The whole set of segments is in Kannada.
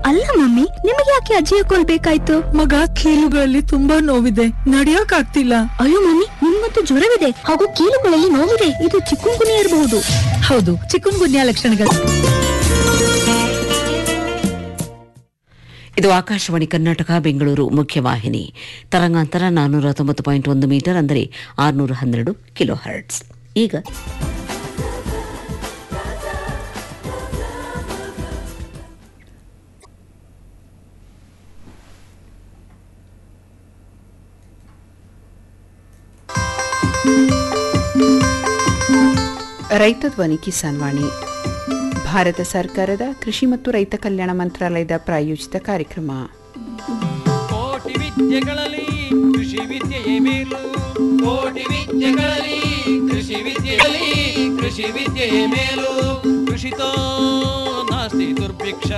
ಅಲ್ಲ ಮಮ್ಮಿ ನಿಮಗೆ ಯಾಕೆ ಅಜ್ಜಿಯ ಕೋಲ್ ಬೇಕಾಯ್ತು ಮಗ ಕೀಲುಗಳಲ್ಲಿ ತುಂಬಾ ನೋವಿದೆ ನಡಿಯಕ್ ಆಗ್ತಿಲ್ಲ ಅಯ್ಯೋ ಮಮ್ಮಿ ನಿಮ್ಗಂತೂ ಜ್ವರವಿದೆ ಹಾಗೂ ಕೀಲುಗಳಲ್ಲಿ ನೋವಿದೆ ಇದು ಚಿಕ್ಕುನ್ಗುನಿ ಇರಬಹುದು ಹೌದು ಚಿಕನ್ ಗುನ್ಯಾ ಲಕ್ಷಣಗಳು ಇದು ಆಕಾಶವಾಣಿ ಕರ್ನಾಟಕ ಬೆಂಗಳೂರು ಮುಖ್ಯವಾಹಿನಿ ತರಂಗಾಂತರ ನಾನ್ನೂರ ತೊಂಬತ್ತು ಪಾಯಿಂಟ್ ಒಂದು ಮೀಟರ್ ಅಂದರೆ ಆರುನೂರ ಹನ್ನೆರಡು ಕಿಲೋ ಹರ್ಟ್ಸ್ ಈಗ ರೈತ ಧ್ವನಿ ಕಿಸಾನ್ ವಾಣಿ ಭಾರತ ಸರ್ಕಾರದ ಕೃಷಿ ಮತ್ತು ರೈತ ಕಲ್ಯಾಣ ಮಂತ್ರಾಲಯದ ಪ್ರಾಯೋಜಿತ ಕಾರ್ಯಕ್ರಮ ಕೋಟಿ ವಿದ್ಯೆಗಳಲ್ಲಿ ಕೃಷಿ ವಿದ್ಯೆಯೇ ಮೇಲು ಕೋಟಿ ವಿದ್ಯೆಗಳಲ್ಲಿ ಕೃಷಿ ವಿದ್ಯೆಯಲ್ಲಿ ಕೃಷಿ ವಿದ್ಯೆಯೇ ಮೇಲು ಕೃಷಿತೋ ನಾಸ್ತಿ ದುರ್ಭಿಕ್ಷ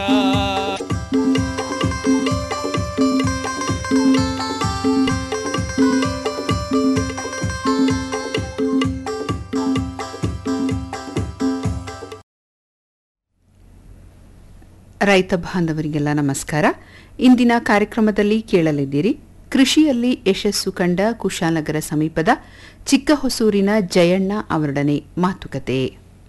ರೈತ ಬಾಂಧವರಿಗೆಲ್ಲ ನಮಸ್ಕಾರ ಇಂದಿನ ಕಾರ್ಯಕ್ರಮದಲ್ಲಿ ಕೇಳಲಿದ್ದೀರಿ ಕೃಷಿಯಲ್ಲಿ ಯಶಸ್ಸು ಕಂಡ ಕುಶಾಲನಗರ ಸಮೀಪದ ಚಿಕ್ಕಹೊಸೂರಿನ ಜಯಣ್ಣ ಅವರೊಡನೆ ಮಾತುಕತೆ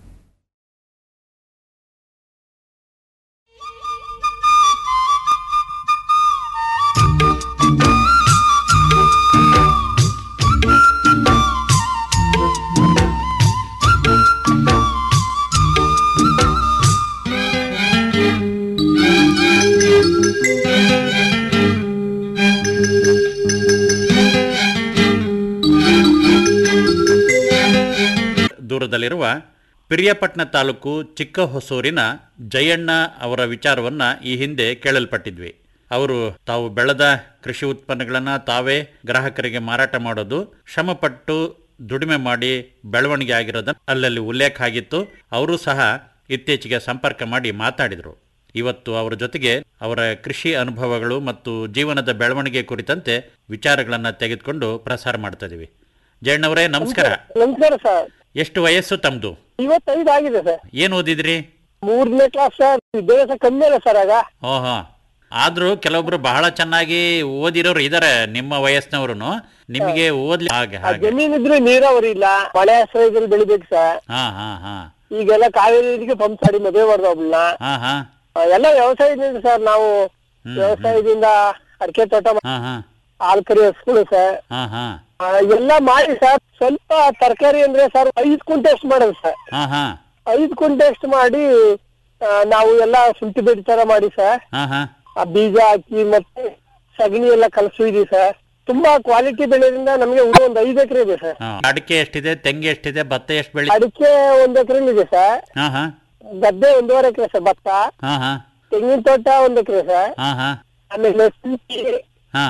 ದೂರದಲ್ಲಿರುವ ಪಿರಿಯಾಪಟ್ಟಣ ತಾಲೂಕು ಚಿಕ್ಕಹೊಸೂರಿನ ಜಯಣ್ಣ ಅವರ ವಿಚಾರವನ್ನ ಈ ಹಿಂದೆ ಕೇಳಲ್ಪಟ್ಟಿದ್ವಿ ಅವರು ತಾವು ಬೆಳೆದ ಕೃಷಿ ಉತ್ಪನ್ನಗಳನ್ನು ತಾವೇ ಗ್ರಾಹಕರಿಗೆ ಮಾರಾಟ ಮಾಡೋದು ಶ್ರಮಪಟ್ಟು ದುಡಿಮೆ ಮಾಡಿ ಬೆಳವಣಿಗೆ ಆಗಿರೋದನ್ನು ಅಲ್ಲಲ್ಲಿ ಉಲ್ಲೇಖ ಆಗಿತ್ತು ಅವರು ಸಹ ಇತ್ತೀಚೆಗೆ ಸಂಪರ್ಕ ಮಾಡಿ ಮಾತಾಡಿದರು ಇವತ್ತು ಅವರ ಜೊತೆಗೆ ಅವರ ಕೃಷಿ ಅನುಭವಗಳು ಮತ್ತು ಜೀವನದ ಬೆಳವಣಿಗೆ ಕುರಿತಂತೆ ವಿಚಾರಗಳನ್ನು ತೆಗೆದುಕೊಂಡು ಪ್ರಸಾರ ಮಾಡ್ತಾ ಇದೀವಿ ಜಯಣ್ಣವರೇ ನಮಸ್ಕಾರ ನಮಸ್ಕಾರ ಸರ್ ಎಷ್ಟು ವಯಸ್ಸು ತಮ್ದು ಇವತ್ತೈದು ಆಗಿದೆ ಸರ್ ಏನ್ ಓದಿದ್ರಿ ಮೂರನೇ ಕ್ಲಾಸ್ ಸರ್ ವಿದ್ಯಾಭ್ಯಾಸ ಕಮ್ಮಿ ಅಲ್ಲ ಸರ್ ಆಗ ಓಹೋ ಆದ್ರೂ ಕೆಲವೊಬ್ರು ಬಹಳ ಚೆನ್ನಾಗಿ ಓದಿರೋರು ಇದಾರೆ ನಿಮ್ಮ ವಯಸ್ಸಿನವ್ರು ನಿಮಗೆ ಓದ್ಲಿ ಹಾಗೆ ಆ ಹಾಗೆ ಜಮೀನ್ ಇದ್ರೆ ನೀರಾವರಿ ಇಲ್ಲ ಮಳೆ ಆಶ್ರಯದಲ್ಲಿ ಬೆಳಿಬೇಕು ಸರ್ ಹಾ ಹಾ ಹಾ ಈಗೆಲ್ಲ ಕಾವೇರಿ ನೀರಿಗೆ ಪಂಪ್ ಮಾಡಿ ಮದುವೆ ಮಾಡ್ದು ಒಬ್ಳನ್ನ ಹಾ ಹಾ ಆ, ಎಲ್ಲ ವ್ಯವಸಾಯದಿಂದ ಸರ್ ನಾವು ವ್ಯವಸಾಯದಿಂದ ಅಡಿಕೆ ತೋಟ ಮಾ- ಹಾ ಹಾ ಹಾಲ್ ಕರಿ ಹಸ್ಗಳು ಸರ್ ಹಾ ಹಾ ಆ, ಎಲ್ಲ ಮಾಡಿ ಸರ್ ಸ್ವಲ್ಪ ತರಕಾರಿ ಅಂದ್ರೆ ಸರ್ ಐದು ಕುಂಟೆ ಅಷ್ಟು ಮಾಡೋದು ಸರ್ ಹಾ ಹಾ ಐದು ಕುಂಟೆ ಅಷ್ಟು ಮಾಡಿ ಆ, ನಾವು ಎಲ್ಲ ಶುಂಠಿ ಬೆಡ್ ತರ ಮಾಡಿ ಸರ್ ಹಾ ಹಾ ಆ ಬೀಜ ಹಾಕಿ ಮತ್ತೆ ಸಗಣಿ ಎಲ್ಲ ಕಲಸಿದೀವಿ ಸರ್ ತುಂಬಾ ಕ್ವಾಲಿಟಿ ಬೆಳೆದಿಂದ ನಮಗೆ ಉಳಿ ಒಂದು ಐದು ಎಕರೆ ಇದೆ ಸರ್ ಹಾ. ಅಡಿಕೆ ಎಷ್ಟಿದೆ ತೆಂಗು ಎಷ್ಟಿದೆ ಭತ್ತ ಎಷ್ಟು ಬೆಳಿ ಅಡಿಕೆ ಒಂದ್ ಎಕರೆ ಇದೆ ಸರ್ ಹಾ ಹಾ ಗದ್ದೆ ಒಂದೂವರೆ ಎಕರೆ ಸರ್ ಭತ್ತ ಹಾ ಹಾ ತೆಂಗಿನ ತೋಟ ಒಂದ್ ಎಕರೆ ಸರ್ ಹಾ ಹಾ ಆಮೇಲೆ ಶುಂಠಿ ಹಾ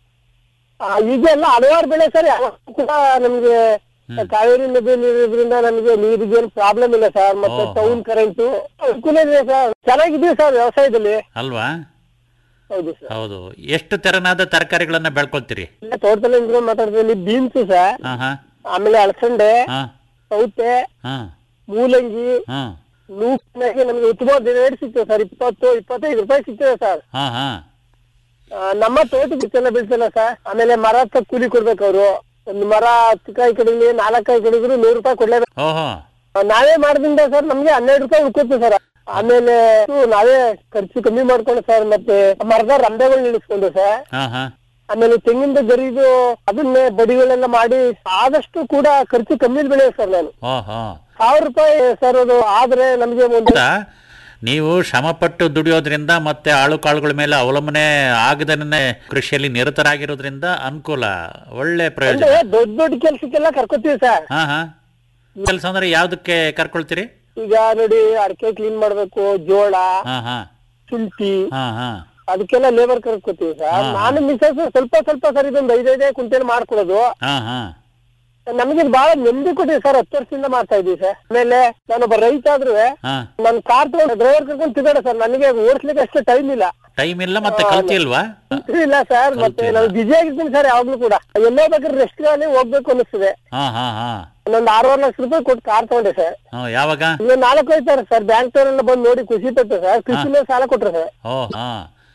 ಆ, ಇದೆಲ್ಲ ಹಲವಾರು ಬೆಳೆ ಸರ್ ಯಾವತ್ತೂ ಕೂಡ ನಮ್ಗೆ ಕಾವೇರಿ ನದಿ ನೀರಿದ್ರಿಂದ ನಮಗೆ ನೀರಿಗೆ ಏನು ಪ್ರಾಬ್ಲಮ್ ಇಲ್ಲ ಸರ್ ಮತ್ತೆ ಓಹೋ. ಟೌನ್ ಕರೆಂಟ್ ಅನುಕೂಲ ಇದೆ ಸರ್ ಚೆನ್ನಾಗಿದ್ದೀವಿ ಸರ್ ವ್ಯವಸಾಯದಲ್ಲಿ ಅಲ್ವಾ ಹೌದು ಸರ್ ಹೌದು ಎಷ್ಟು ತೆರನಾದ ತರಕಾರಿಗಳನ್ನ ಬೆಳ್ಕೊಳ್ತೀರಿ ಇಲ್ಲ ತೋಟದಲ್ಲಿ ನಿಂತ್ಕೊಂಡು ಮಾತಾಡ್ತೀನಿ ಬೀನ್ಸ್ ಸರ್ ಹಾ ಹಾ ಆಮೇಲೆ ಅಲಸಂಡೆ ಹಾ ಸೌತೆ ಹಾ ಮೂಲಂಗಿ ಹಾ ನೂಕಿನಾಗೆ ನಮಗೆ ಉತ್ತಮವಾದ ರೇಟ್ ಸಿಗ್ತದೆ ಸರ್ ಇಪ್ಪತ್ತು ಇಪ್ಪತ್ತೈದು ರೂಪಾಯಿ ಸಿಗ್ತದೆ ಸರ್ ಹಾ ಹಾ ಆ, ನಮ್ಮ ತೋಟಕ್ಕೆ ಚೆನ್ನ ಬೀಳ್ಸಲ್ಲ ಸರ್ ಆಮೇಲೆ ಮರ ಹತ್ತ ಕೂಲಿ ಕೊಡ್ಬೇಕು ಅವರು ಒಂದು ಮರ ಹತ್ತು ಕಾಯಿ ಕಡಿಲಿ ನಾಲ್ಕು ಕಾಯಿ ಕಡಿದ್ರು ನೂರು ರೂಪಾಯಿ ಕೊಡ್ಲೇಬೇಕು ಓಹೋ ಆ, ನಾವೇ ಮಾಡೋದ್ರಿಂದ ಸರ್ ನಮ್ಗೆ ಹನ್ನೆರಡು ರೂಪಾಯಿ ಉಳ್ಕೊತೀವಿ ಸರ್ ಆಮೇಲೆ ಇದು ನಾವೇ ಖರ್ಚು ಕಮ್ಮಿ ಮಾಡ್ಕೊಂಡು ಸರ್ ಮತ್ತೆ ಮರದ ರಂಬೆಗಳು ನಿಲ್ಲಿಸ್ಕೊಂಡು ಸರ್ ಹಾ ಹಾ ಆಮೇಲೆ ತೆಂಗಿನ ಗರಿದು ಅದನ್ನೇ ಬಡಿಗಳೆಲ್ಲ ಮಾಡಿ ಆದಷ್ಟು ಕೂಡ ಖರ್ಚು ಕಮ್ಮಿ ಬೆಳೆಯ ಸರ್ ನಾನು ಓಹೋ ಸಾವಿರ ರೂಪಾಯಿ ಸರ್ ಅದು ಆದ್ರೆ ನಮಗೆ ಒಂದು ಹೌದಾ? ನೀವು ಶ್ರಮಪಟ್ಟು ದುಡಿಯೋದ್ರಿಂದ ಮತ್ತೆ ಆಳು ಕಾಳುಗಳ ಮೇಲೆ ಅವಲಂಬನೆ ಆಗದೇ ಕೃಷಿಯಲ್ಲಿ ನಿರತರಾಗಿರೋದ್ರಿಂದ ಅನುಕೂಲ ಒಳ್ಳೆ ಪ್ರಯೋಜನ ಅಂದ್ರೆ ದೊಡ್ಡ ದೊಡ್ಡ ಕೆಲ್ಸಕ್ಕೆಲ್ಲ ಕರ್ಕೊತೀವಿ ಸರ್ ಹಾ ಹಾ ಕೆಲಸ ಅಂದ್ರೆ ಯಾವ್ದಕ್ಕೆ ಕರ್ಕೊಳ್ತೀರಿ ಈಗ ನೋಡಿ ಅಡಿಕೆ ಕ್ಲೀನ್ ಮಾಡ್ಬೇಕು ಜೋಳ ಹಾ ಹಾ ಶುಂಠಿ ಹಾ ಹಾ ಅದಕ್ಕೆಲ್ಲ ಲೇಬರ್ ಕರ್ಕೊತೀವಿ ಸರ್ ಹಾ. ನಾನು ಮಿಸಸ್ ಸ್ವಲ್ಪ ಸ್ವಲ್ಪ ಸರ್ ಇದೊಂದು ಐದೈದೇ ಕುಂಟೆಲ್ ಮಾಡ್ಕೊಡೋದು ಹಾ ಹಾ ನಮಗೆ ಬಹಳ ನೆಮ್ಮದಿ ಕೊಟ್ಟಿದೆ ಸರ್ ಹತ್ತು ವರ್ಷದಿಂದ ಮಾಡ್ತಾ ಇದೀವಿ ಸರ್ ಆಮೇಲೆ ನಾನೊಬ್ಬ ರೈತ ಆದ್ರೂ ಹಾ ನನ್ ಕಾರ್ ತಗೊಂಡು ಡ್ರೈವರ್ ಕರ್ಕೊಂಡು ತಿರುಗಾಡ ಸರ್ ನನಗೆ ಓಡಿಸ್ಲಿಕ್ಕೆ ಅಷ್ಟು ಟೈಮ್ ಇಲ್ಲ ಟೈಮ್ ಇಲ್ಲ ಮತ್ತೆ ಕಲ್ತಿಲ್ವಾ ಇಲ್ಲ ಸರ್ ಮತ್ತೆ ಕಲ್ತಿಲ್ಲ. ನಾನು ಬಿಜಿ ಆಗಿರ್ತೀನಿ ಸರ್ ಯಾವಾಗ್ಲೂ ಕೂಡ ಎಲ್ಲೋ ಬೇಕಾದ್ರೆ ರೆಸ್ಟ್ ಗಾಲಿ ಹೋಗ್ಬೇಕು ಅನಿಸ್ತದೆ ಹಾ ಹಾ ಹಾ ಇನ್ನೊಂದು ಆರೂವರೆ ಲಕ್ಷ ರೂಪಾಯಿ ಕೊಟ್ಟು ಕಾರ್ ತಗೊಂಡೆ ಸರ್ ಹಾ, ಯಾವಾಗ ಇನ್ನು ನಾಲ್ಕು ಹೋಯ್ತಾರೆ ಸರ್ ಬ್ಯಾಂಕ್ ಎಲ್ಲ ಬಂದು ನೋಡಿ ಖುಷಿ ಪಟ್ಟು ಸರ್ ಕೃಷಿ ಮೇಲೆ ಸಾಲ ಕೊಟ್ರು ಸರ್ ಓ ಹಾ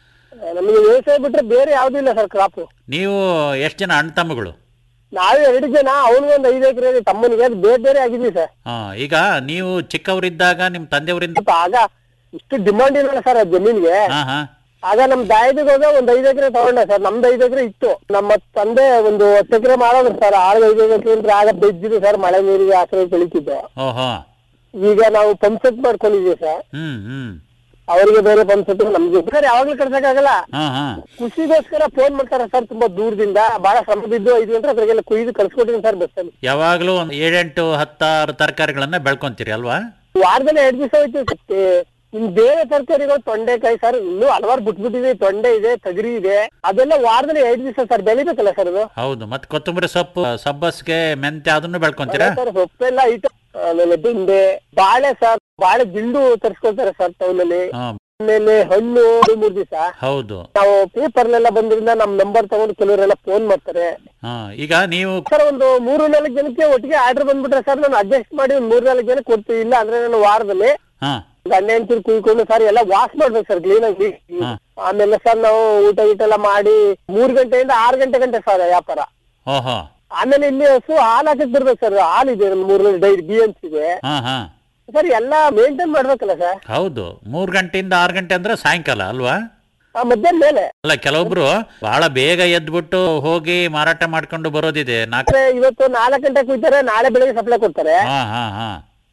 ನಮಗೆ ವ್ಯವಸಾಯ ಬಿಟ್ರೆ ಬೇರೆ ಯಾವ್ದು ಇಲ್ಲ ಸರ್ ಕ್ರಾಪ್ ನೀವು ಎಷ್ಟು ಜನ ಅಣ್ಣ ತಮ್ಮಗಳು ನಾವೇ ಎರಡು ಜನ ಅವನಿಗೊಂದು ಐದು ಎಕರೆ ತಮ್ಮನಿಗೆ ಅದು ಬೇರೆ ಬೇರೆ ಆಗಿದ್ವಿ ಸರ್ ಹಾ ಈಗ ನೀವು ಚಿಕ್ಕವರಿದ್ದಾಗ ನಿಮ್ಮ ತಂದೆಯವರಿಂದ ಸ್ವಲ್ಪ ಆಗ ಇಷ್ಟು ಡಿಮಾಂಡ್ ಇಲ್ಲ ಸರ್ ಆ ಜಮೀನ್ಗೆ ಹಾ ಹಾ ಆಗ ನಮ್ ದಾಯದಿಗೆ ಹೋದ ಒಂದ್ ಐದು ಎಕರೆ ತಗೊಂಡೆ ಸರ್ ನಮ್ದು ಐದು ಎಕರೆ ಇತ್ತು ನಮ್ಮ ತಂದೆ ಒಂದು ಹತ್ತು ಎಕರೆ ಮಾಡೋದು ಸರ್ ಆಗ ಐದು ಎಕರೆ ಅಂದ್ರೆ ಆಗ ಬೆಜ್ಜಿದೆ ಸರ್ ಮಳೆ ನೀರಿಗೆ ಆಶ್ರಯ ಬೆಳಿತಿದ್ದು ಓಹೋ ಈಗ ನಾವು ಪಂಪ್ ಸೆಟ್ ಮಾಡ್ಕೊಂಡಿದೀವಿ ಸರ್ ಹ್ಮ್ ಹ್ಮ್ ಅವರಿಗೆ ಬೇರೆ ಪಂಪ್ ಸೆಟ್ ನಮ್ಗೆ ಸರ್ ಯಾವಾಗ್ಲೂ ಕಳ್ಸಕ್ಕಾಗಲ್ಲ ಹಾ ಹಾ ಖುಷಿಗೋಸ್ಕರ ಫೋನ್ ಮಾಡ್ತಾರೆ ಸರ್ ತುಂಬಾ ದೂರದಿಂದ ಬಹಳ ಶ್ರಮ ಬಿದ್ದು ಐದು ಗಂಟೆ ಅದ್ರಾಗೆಲ್ಲ ಕುಯ್ದು ಕಳ್ಸ್ಕೊಟ್ಟಿದ್ದೀನಿ ಸರ್ ಬಸ್ಸಲ್ಲಿ ಯಾವಾಗಲೂ ಒಂದು ಏಳೆಂಟು ಹತ್ತಾರು ತರಕಾರಿಗಳನ್ನ ಬೆಳ್ಕೊಂತೀರಿ ಅಲ್ವಾ ವಾರದಲ್ಲಿ ಎರಡು ದಿವಸ ಹೋಯ್ತು ಮತ್ತೆ ಇನ್ ಬೇರೆ ತರಕಾರಿಗಳು ತೊಂಡೆಕಾಯಿ ಸರ್ ಇನ್ನೂ ಹಲವಾರು ಬಿಟ್ಬಿಟ್ಟಿದೆ ತೊಂಡೆ ಇದೆ ತಗರಿ ಇದೆ ಅದೆಲ್ಲ ವಾರದಲ್ಲಿ ಎರಡು ದಿವಸ ಸರ್ ಬೆಳಿಬೇಕಲ್ಲ ಸರ್ ಅದು ಹೌದು ಮತ್ತೆ ಕೊತ್ತಂಬರಿ ಸೊಪ್ಪು ಸಬ್ಬಸ್ಗೆ ಮೆಂತ್ಯ ಅದನ್ನು ಬೆಳ್ಕೊಂತೀರಾ ಸರ್ ಸೊಪ್ಪೆಲ್ಲ ಐಟಮ್ ಆಮೇಲೆ ಬೆಂಡೆ ಬಾಳೆ ಸರ್ ಬಾಳೆ ದಿಂಡು ತರಿಸ್ಕೊಳ್ತಾರೆ ಸರ್ ಟೌನಲ್ಲಿ ಹಾ ಆಮೇಲೆ ಹಣ್ಣು ಎರಡು ಮೂರ್ ದಿವಸ ಹೌದು ನಾವು ಪೇಪರ್ಲೆಲ್ಲ ಬಂದ್ರಿಂದ ನಮ್ ನಂಬರ್ ತಗೊಂಡು ಕೆಲವರೆಲ್ಲ ಫೋನ್ ಮಾಡ್ತಾರೆ ಹಾ ಈಗ ನೀವು ಸರ್ ಒಂದು ಮೂರು ನಾಲ್ಕು ಜನಕ್ಕೆ ಒಟ್ಟಿಗೆ ಆರ್ಡರ್ ಬಂದ್ಬಿಟ್ರೆ ಸರ್ ನಾನು ಅಡ್ಜಸ್ಟ್ ಮಾಡಿ ಒಂದು ಮೂರ್ ನಾಲ್ಕು ಜನ ಕೊಡ್ತೀವಿ ಇಲ್ಲ ಅಂದ್ರೆ ನಾನು ವಾರದಲ್ಲಿ ಹಾ ಗಂಡ ಹೆಂಡತಿ ಕುಯ್ಕೊಂಡು ಸರ್ ಎಲ್ಲ ವಾಶ್ ಮಾಡ್ಬೇಕು ಸರ್ ಕ್ಲೀನ್ ಆಗಿ ಹಾ. ಆಮೇಲೆ ಸರ್ ನಾವು ಊಟ ಗೀಟ ಎಲ್ಲ ಮಾಡಿ ಮೂರ್ ಗಂಟೆಯಿಂದ ಆರು ಗಂಟೆ ಗಂಟೆ ಸರ್ ವ್ಯಾಪಾರ ಓಹೋ ಆಮೇಲೆ ಇಲ್ಲಿ ಹಸು ಹಾಲು ಹಾಕಕ್ ಬರ್ಬೇಕು ಸರ್ ಹಾಲಿದೆ ನಮ್ಮ ಮೂರನೇ ಡೈರಿ ಬಿ ಎನ್ಸ್ ಇದೆ ಹಾ ಹಾ ಸರ್ ಎಲ್ಲ ಮೇಂಟೈನ್ ಮಾಡ್ಬೇಕಲ್ಲ ಸರ್ ಹೌದು ಮೂರ್ ಗಂಟೆಯಿಂದ ಆರು ಗಂಟೆ ಅಂದ್ರೆ ಸಾಯಂಕಾಲ ಅಲ್ವಾ ಆ ಮಧ್ಯಾಹ್ನ ಮೇಲೆ ಅಲ್ಲ ಕೆಲವೊಬ್ರು ಬಹಳ ಬೇಗ ಎದ್ಬಿಟ್ಟು ಹೋಗಿ ಮಾರಾಟ ಮಾಡ್ಕೊಂಡು ಬರೋದಿದೆ ನಾಲ್ಕು ಅಂದ್ರೆ ಇವತ್ತು ನಾಲ್ಕು ಗಂಟೆ ಕುಯ್ತಾರೆ ನಾಳೆ ಬೆಳಿಗ್ಗೆ ಸಪ್ಲೈ ಕೊಡ್ತಾರೆ ಹಾ ಹಾ ಹಾ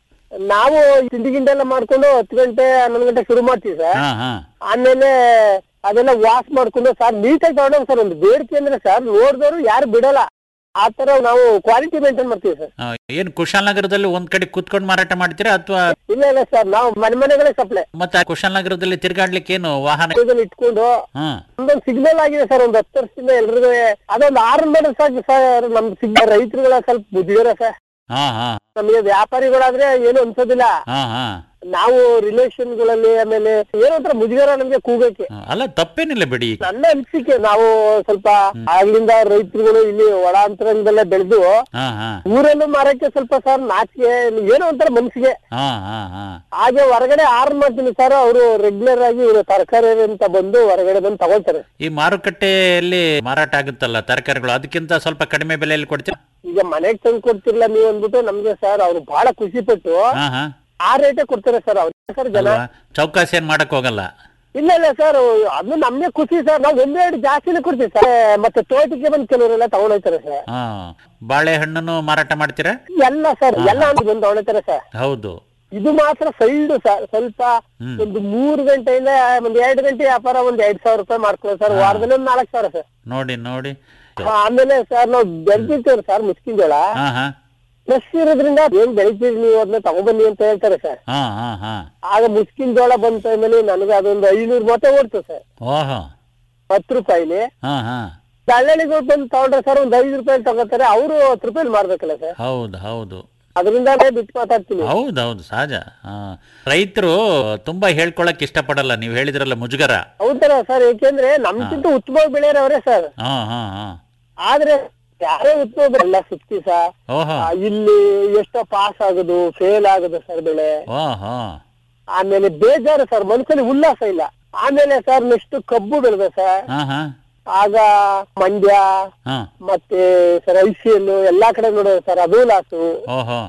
ನಾವು ತಿಂಡಿ ಗಿಂಡಿ ಎಲ್ಲ ಮಾಡ್ಕೊಂಡು ಹತ್ತು ಗಂಟೆ ಹನ್ನೊಂದು ಗಂಟೆ ಶುರು ಮಾಡ್ತೀವಿ ಸರ್ ಹಾ ಹಾ ಆಮೇಲೆ ಅದೆಲ್ಲ ವಾಶ್ ಮಾಡ್ಕೊಂಡು ಸರ್ ನೀಟಾಗಿ ತಗೊಂಡೋಗಿ ಸರ್ ಒಂದು ಬೇಡಿಕೆ ಅಂದ್ರೆ ಸರ್ ನೋಡಿದವರು ಯಾರು ಬಿಡಲ್ಲ ಆ ತರ ನಾವು ಕ್ವಾಲಿಟಿ ಮೇಂಟೈನ್ ಮಾಡ್ತೀವಿ ಸರ್ ಆ, ಏನ್ ಕುಶಾಲನಗರದಲ್ಲಿ ಒಂದ್ ಕಡೆ ಕುತ್ಕೊಂಡು ಮಾರಾಟ ಮಾಡ್ತೀರಾ ಅಥವಾ ಇಲ್ಲ ಇಲ್ಲ ಸರ್ ನಾವು ಮನೆ ಮನೆಗಳೇ ಸಪ್ಲೈ ಮತ್ತೆ ಕುಶಾಲನಗರದಲ್ಲಿ ತಿರ್ಗಾಡ್ಲಿಕ್ಕೆ ಏನು ವಾಹನ ಇಟ್ಕೊಂಡು ಹಾ ಒಂದೊಂದು ಸಿಗ್ನಲ್ ಆಗಿದೆ ಸರ್ ಒಂದ್ ಹತ್ತು ವರ್ಷದಿಂದ ಎಲ್ರಿಗೂ ಅದೊಂದು ಆರು ಮೇಲೆ ಸಾಕು ಸರ್ ನಮ್ ಸಿಗ್ನ ರೈತರುಗಳ ಸ್ವಲ್ಪ ಬುದ್ಧಿಗಾರ ಸರ್ ಹಾ ಹಾ ನಮಗೆ ವ್ಯಾಪಾರಿಗಳಾದ್ರೆ ಏನು ಅನ್ಸೋದಿಲ್ಲ ಹಾ ಹಾ ನಾವು ರಿಲೇಷನ್ ಗಳಲ್ಲಿ ಆಮೇಲೆ ಏನೋ ಒಂಥರ ಮುಜುಗರ ನಮ್ಗೆ ಕೂಗಕ್ಕೆ ಹಾ, ಅಲ್ಲ ತಪ್ಪೇನಿಲ್ಲ ಬಿಡಿ ನನ್ನ ಅನಿಸಿಕೆ ನಾವು ಸ್ವಲ್ಪ ಆಗ್ಲಿಂದ ರೈತರುಗಳು ಇಲ್ಲಿ ಒಳ ಅಂತರಂಗದಲ್ಲೇ ಬೆಳೆದು ಹಾ ಹಾ ಊರಲ್ಲೂ ಮಾರಕ್ಕೆ ಸ್ವಲ್ಪ ಸರ್ ನಾಚಿಕೆ ಏನೋ ಒಂಥರ ಮನ್ಸಿಗೆ ಹಾ ಹಾ ಹಾ ಹಾಗೆ ಹೊರಗಡೆ ಆರ್ಡರ್ ಮಾಡ್ತೀನಿ ಸರ್ ಅವರು ರೆಗ್ಯುಲರ್ ಆಗಿ ಇವರು ತರಕಾರಿ ಅಂತ ಬಂದು ಹೊರಗಡೆ ಬಂದು ತಗೊಳ್ತಾರೆ ಈ ಮಾರುಕಟ್ಟೆಯಲ್ಲಿ ಮಾರಾಟ ಆಗುತ್ತಲ್ಲ ತರಕಾರಿಗಳು ಅದಕ್ಕಿಂತ ಸ್ವಲ್ಪ ಕಡಿಮೆ ಬೆಲೆಯಲ್ಲಿ ಕೊಡ್ತೀರಾ ಈಗ ಮನೆಗ್ ತಂದು ಕೊಡ್ತಿರ್ಲ ನೀವು ಅಂದ್ಬಿಟ್ಟು ನಮ್ಗೆ ಸರ್ ಅವ್ರು ಬಹಳ ಖುಷಿ ಪಟ್ಟು ಹಾ ಹಾ ಆ ರೇಟೇ ಕೊಡ್ತಾರೆ ಸರ್ ಅವ್ರು ಸರ್ ಜನ ಅಲ್ವಾ ಚೌಕಾಸಿ ಏನ್ ಮಾಡಕ್ ಹೋಗಲ್ಲ ಇಲ್ಲ ಇಲ್ಲ ಸರ್ ಅದು ನಮ್ಗೆ ಖುಷಿ ಸರ್ ನಾವು ಒಂದೆರಡು ಜಾಸ್ತಿನೇ ಕೊಡ್ತೀವಿ ಸರ್ ಮತ್ತೆ ತೋಟಕ್ಕೆ ಬಂದು ಕೆಲವರೆಲ್ಲ ತಗೊಂಡೋಗ್ತಾರೆ ಸರ್ ಹಾ ಬಾಳೆಹಣ್ಣನ್ನು ಮಾರಾಟ ಮಾಡ್ತೀರಾ ಎಲ್ಲ ಸರ್ ಎಲ್ಲ ಅಂದ್ ಬಂದು ತಗೊಂಡೋಗ್ತಾರೆ ಸರ್ ಹೌದು ಇದು ಮಾತ್ರ ಸೈಡ್ ಸರ್ ಸ್ವಲ್ಪ ಹ್ಮ್. ಒಂದು ಮೂರು ಗಂಟೆಯಿಂದ ಒಂದ್ ಎರಡು ಗಂಟೆ ವ್ಯಾಪಾರ ಒಂದ್ ಎರಡ್ ಸಾವಿರ ರೂಪಾಯಿ ಮಾಡ್ಕೊಳ್ಳೋದು ಸರ್ ವಾರದಲ್ಲಿ ಒಂದ್ ನಾಲ್ಕು ಸಾವಿರ ಸರ್ ನೋಡಿ ನೋಡಿ ಆ, ಆಮೇಲೆ ಸರ್ ನಾವು ಬೆಳ್ತಿರ್ತೇವೆ ಸರ್ ಮುಸ್ಕಿನ್ ಜೋಳ ಹಾ ಹಾ ಫ್ರೆಶ್ ಇರೋದ್ರಿಂದ ಏನ್ ಬೆಳಿತೀರಿ ನೀವು ಅದನ್ನ ತಗೊಂಬನ್ನಿ ಅಂತ ಹೇಳ್ತಾರೆ ಸರ್ ಹಾ ಹಾ ಹಾ ಆಗ ಮುಸ್ಕಿನ್ ಜೋಳ ಬಂದ ಟೈಮಲ್ಲಿ ನನಗೆ ಅದೊಂದು ಐನೂರು ಮೊತ್ತ ಓಡ್ತು ಸರ್ ಓಹೋ ಹತ್ತು ರೂಪಾಯಿಲಿ ಹಾ ಹಾ ದಳ್ಳಾಳಿಗಳು ಬಂದು ತಗೊಂಡ್ರೆ ಸರ್ ಒಂದ್ ಐದು ರೂಪಾಯಿ ತಗೋತಾರೆ ಅವರು ಹತ್ತು ರೂಪಾಯಿ ಮಾರ್ಬೇಕಲ್ಲ ಸರ್ ಹೌದು ಹೌದು ಅದರಿಂದಾನೇ ಬಿಟ್ಟು ಮಾತಾಡ್ತೀನಿ ಹೌದು ಹೌದು ಸಹಜ ಹಾ ರೈತರು ತುಂಬಾ ಹೇಳ್ಕೊಳಕ್ ಇಷ್ಟಪಡಲ್ಲ ನೀವು ಹೇಳಿದ್ರಲ್ಲ ಮುಜುಗರ ಹೌದರ ಸರ್ ಏಕೆಂದ್ರೆ ನಮ್ಗಿಂತ ಉತ್ತಮವಾಗಿ ಬೆಳೆಯೋರವರೇ ಸರ್ ಹಾ ಹಾ ಹಾ ಆದ್ರೆ ಯಾರೇ ಉತ್ತಮ ಬೆಳೆ ಎಲ್ಲ ಸುತ್ತಿ ಸರ್ ಓಹೋ ಆ, ಇಲ್ಲಿ ಎಷ್ಟೋ ಪಾಸ್ ಆಗೋದು ಫೇಲ್ ಆಗೋದು ಸರ್ ಬೆಳೆ ಓಹೋ ಆಮೇಲೆ ಬೇಜಾರು ಸರ್ ಮನಸ್ಸಲ್ಲಿ ಉಲ್ಲಾಸ ಇಲ್ಲ ಆಮೇಲೆ ಸರ್ ನೆಕ್ಸ್ಟ್ ಕಬ್ಬು ಬೆಳೆದ ಸರ್ ಹಾ ಹಾ ಆಗ ಮಂಡ್ಯ ಹಾ ಮತ್ತೆ ಸರ್ ಐ ಸಿ ಎಲ್ ಎಲ್ಲಾ ಕಡೆ ನೋಡೋದು ಸರ್ ಅದು ಲಾಸು ಓಹೋ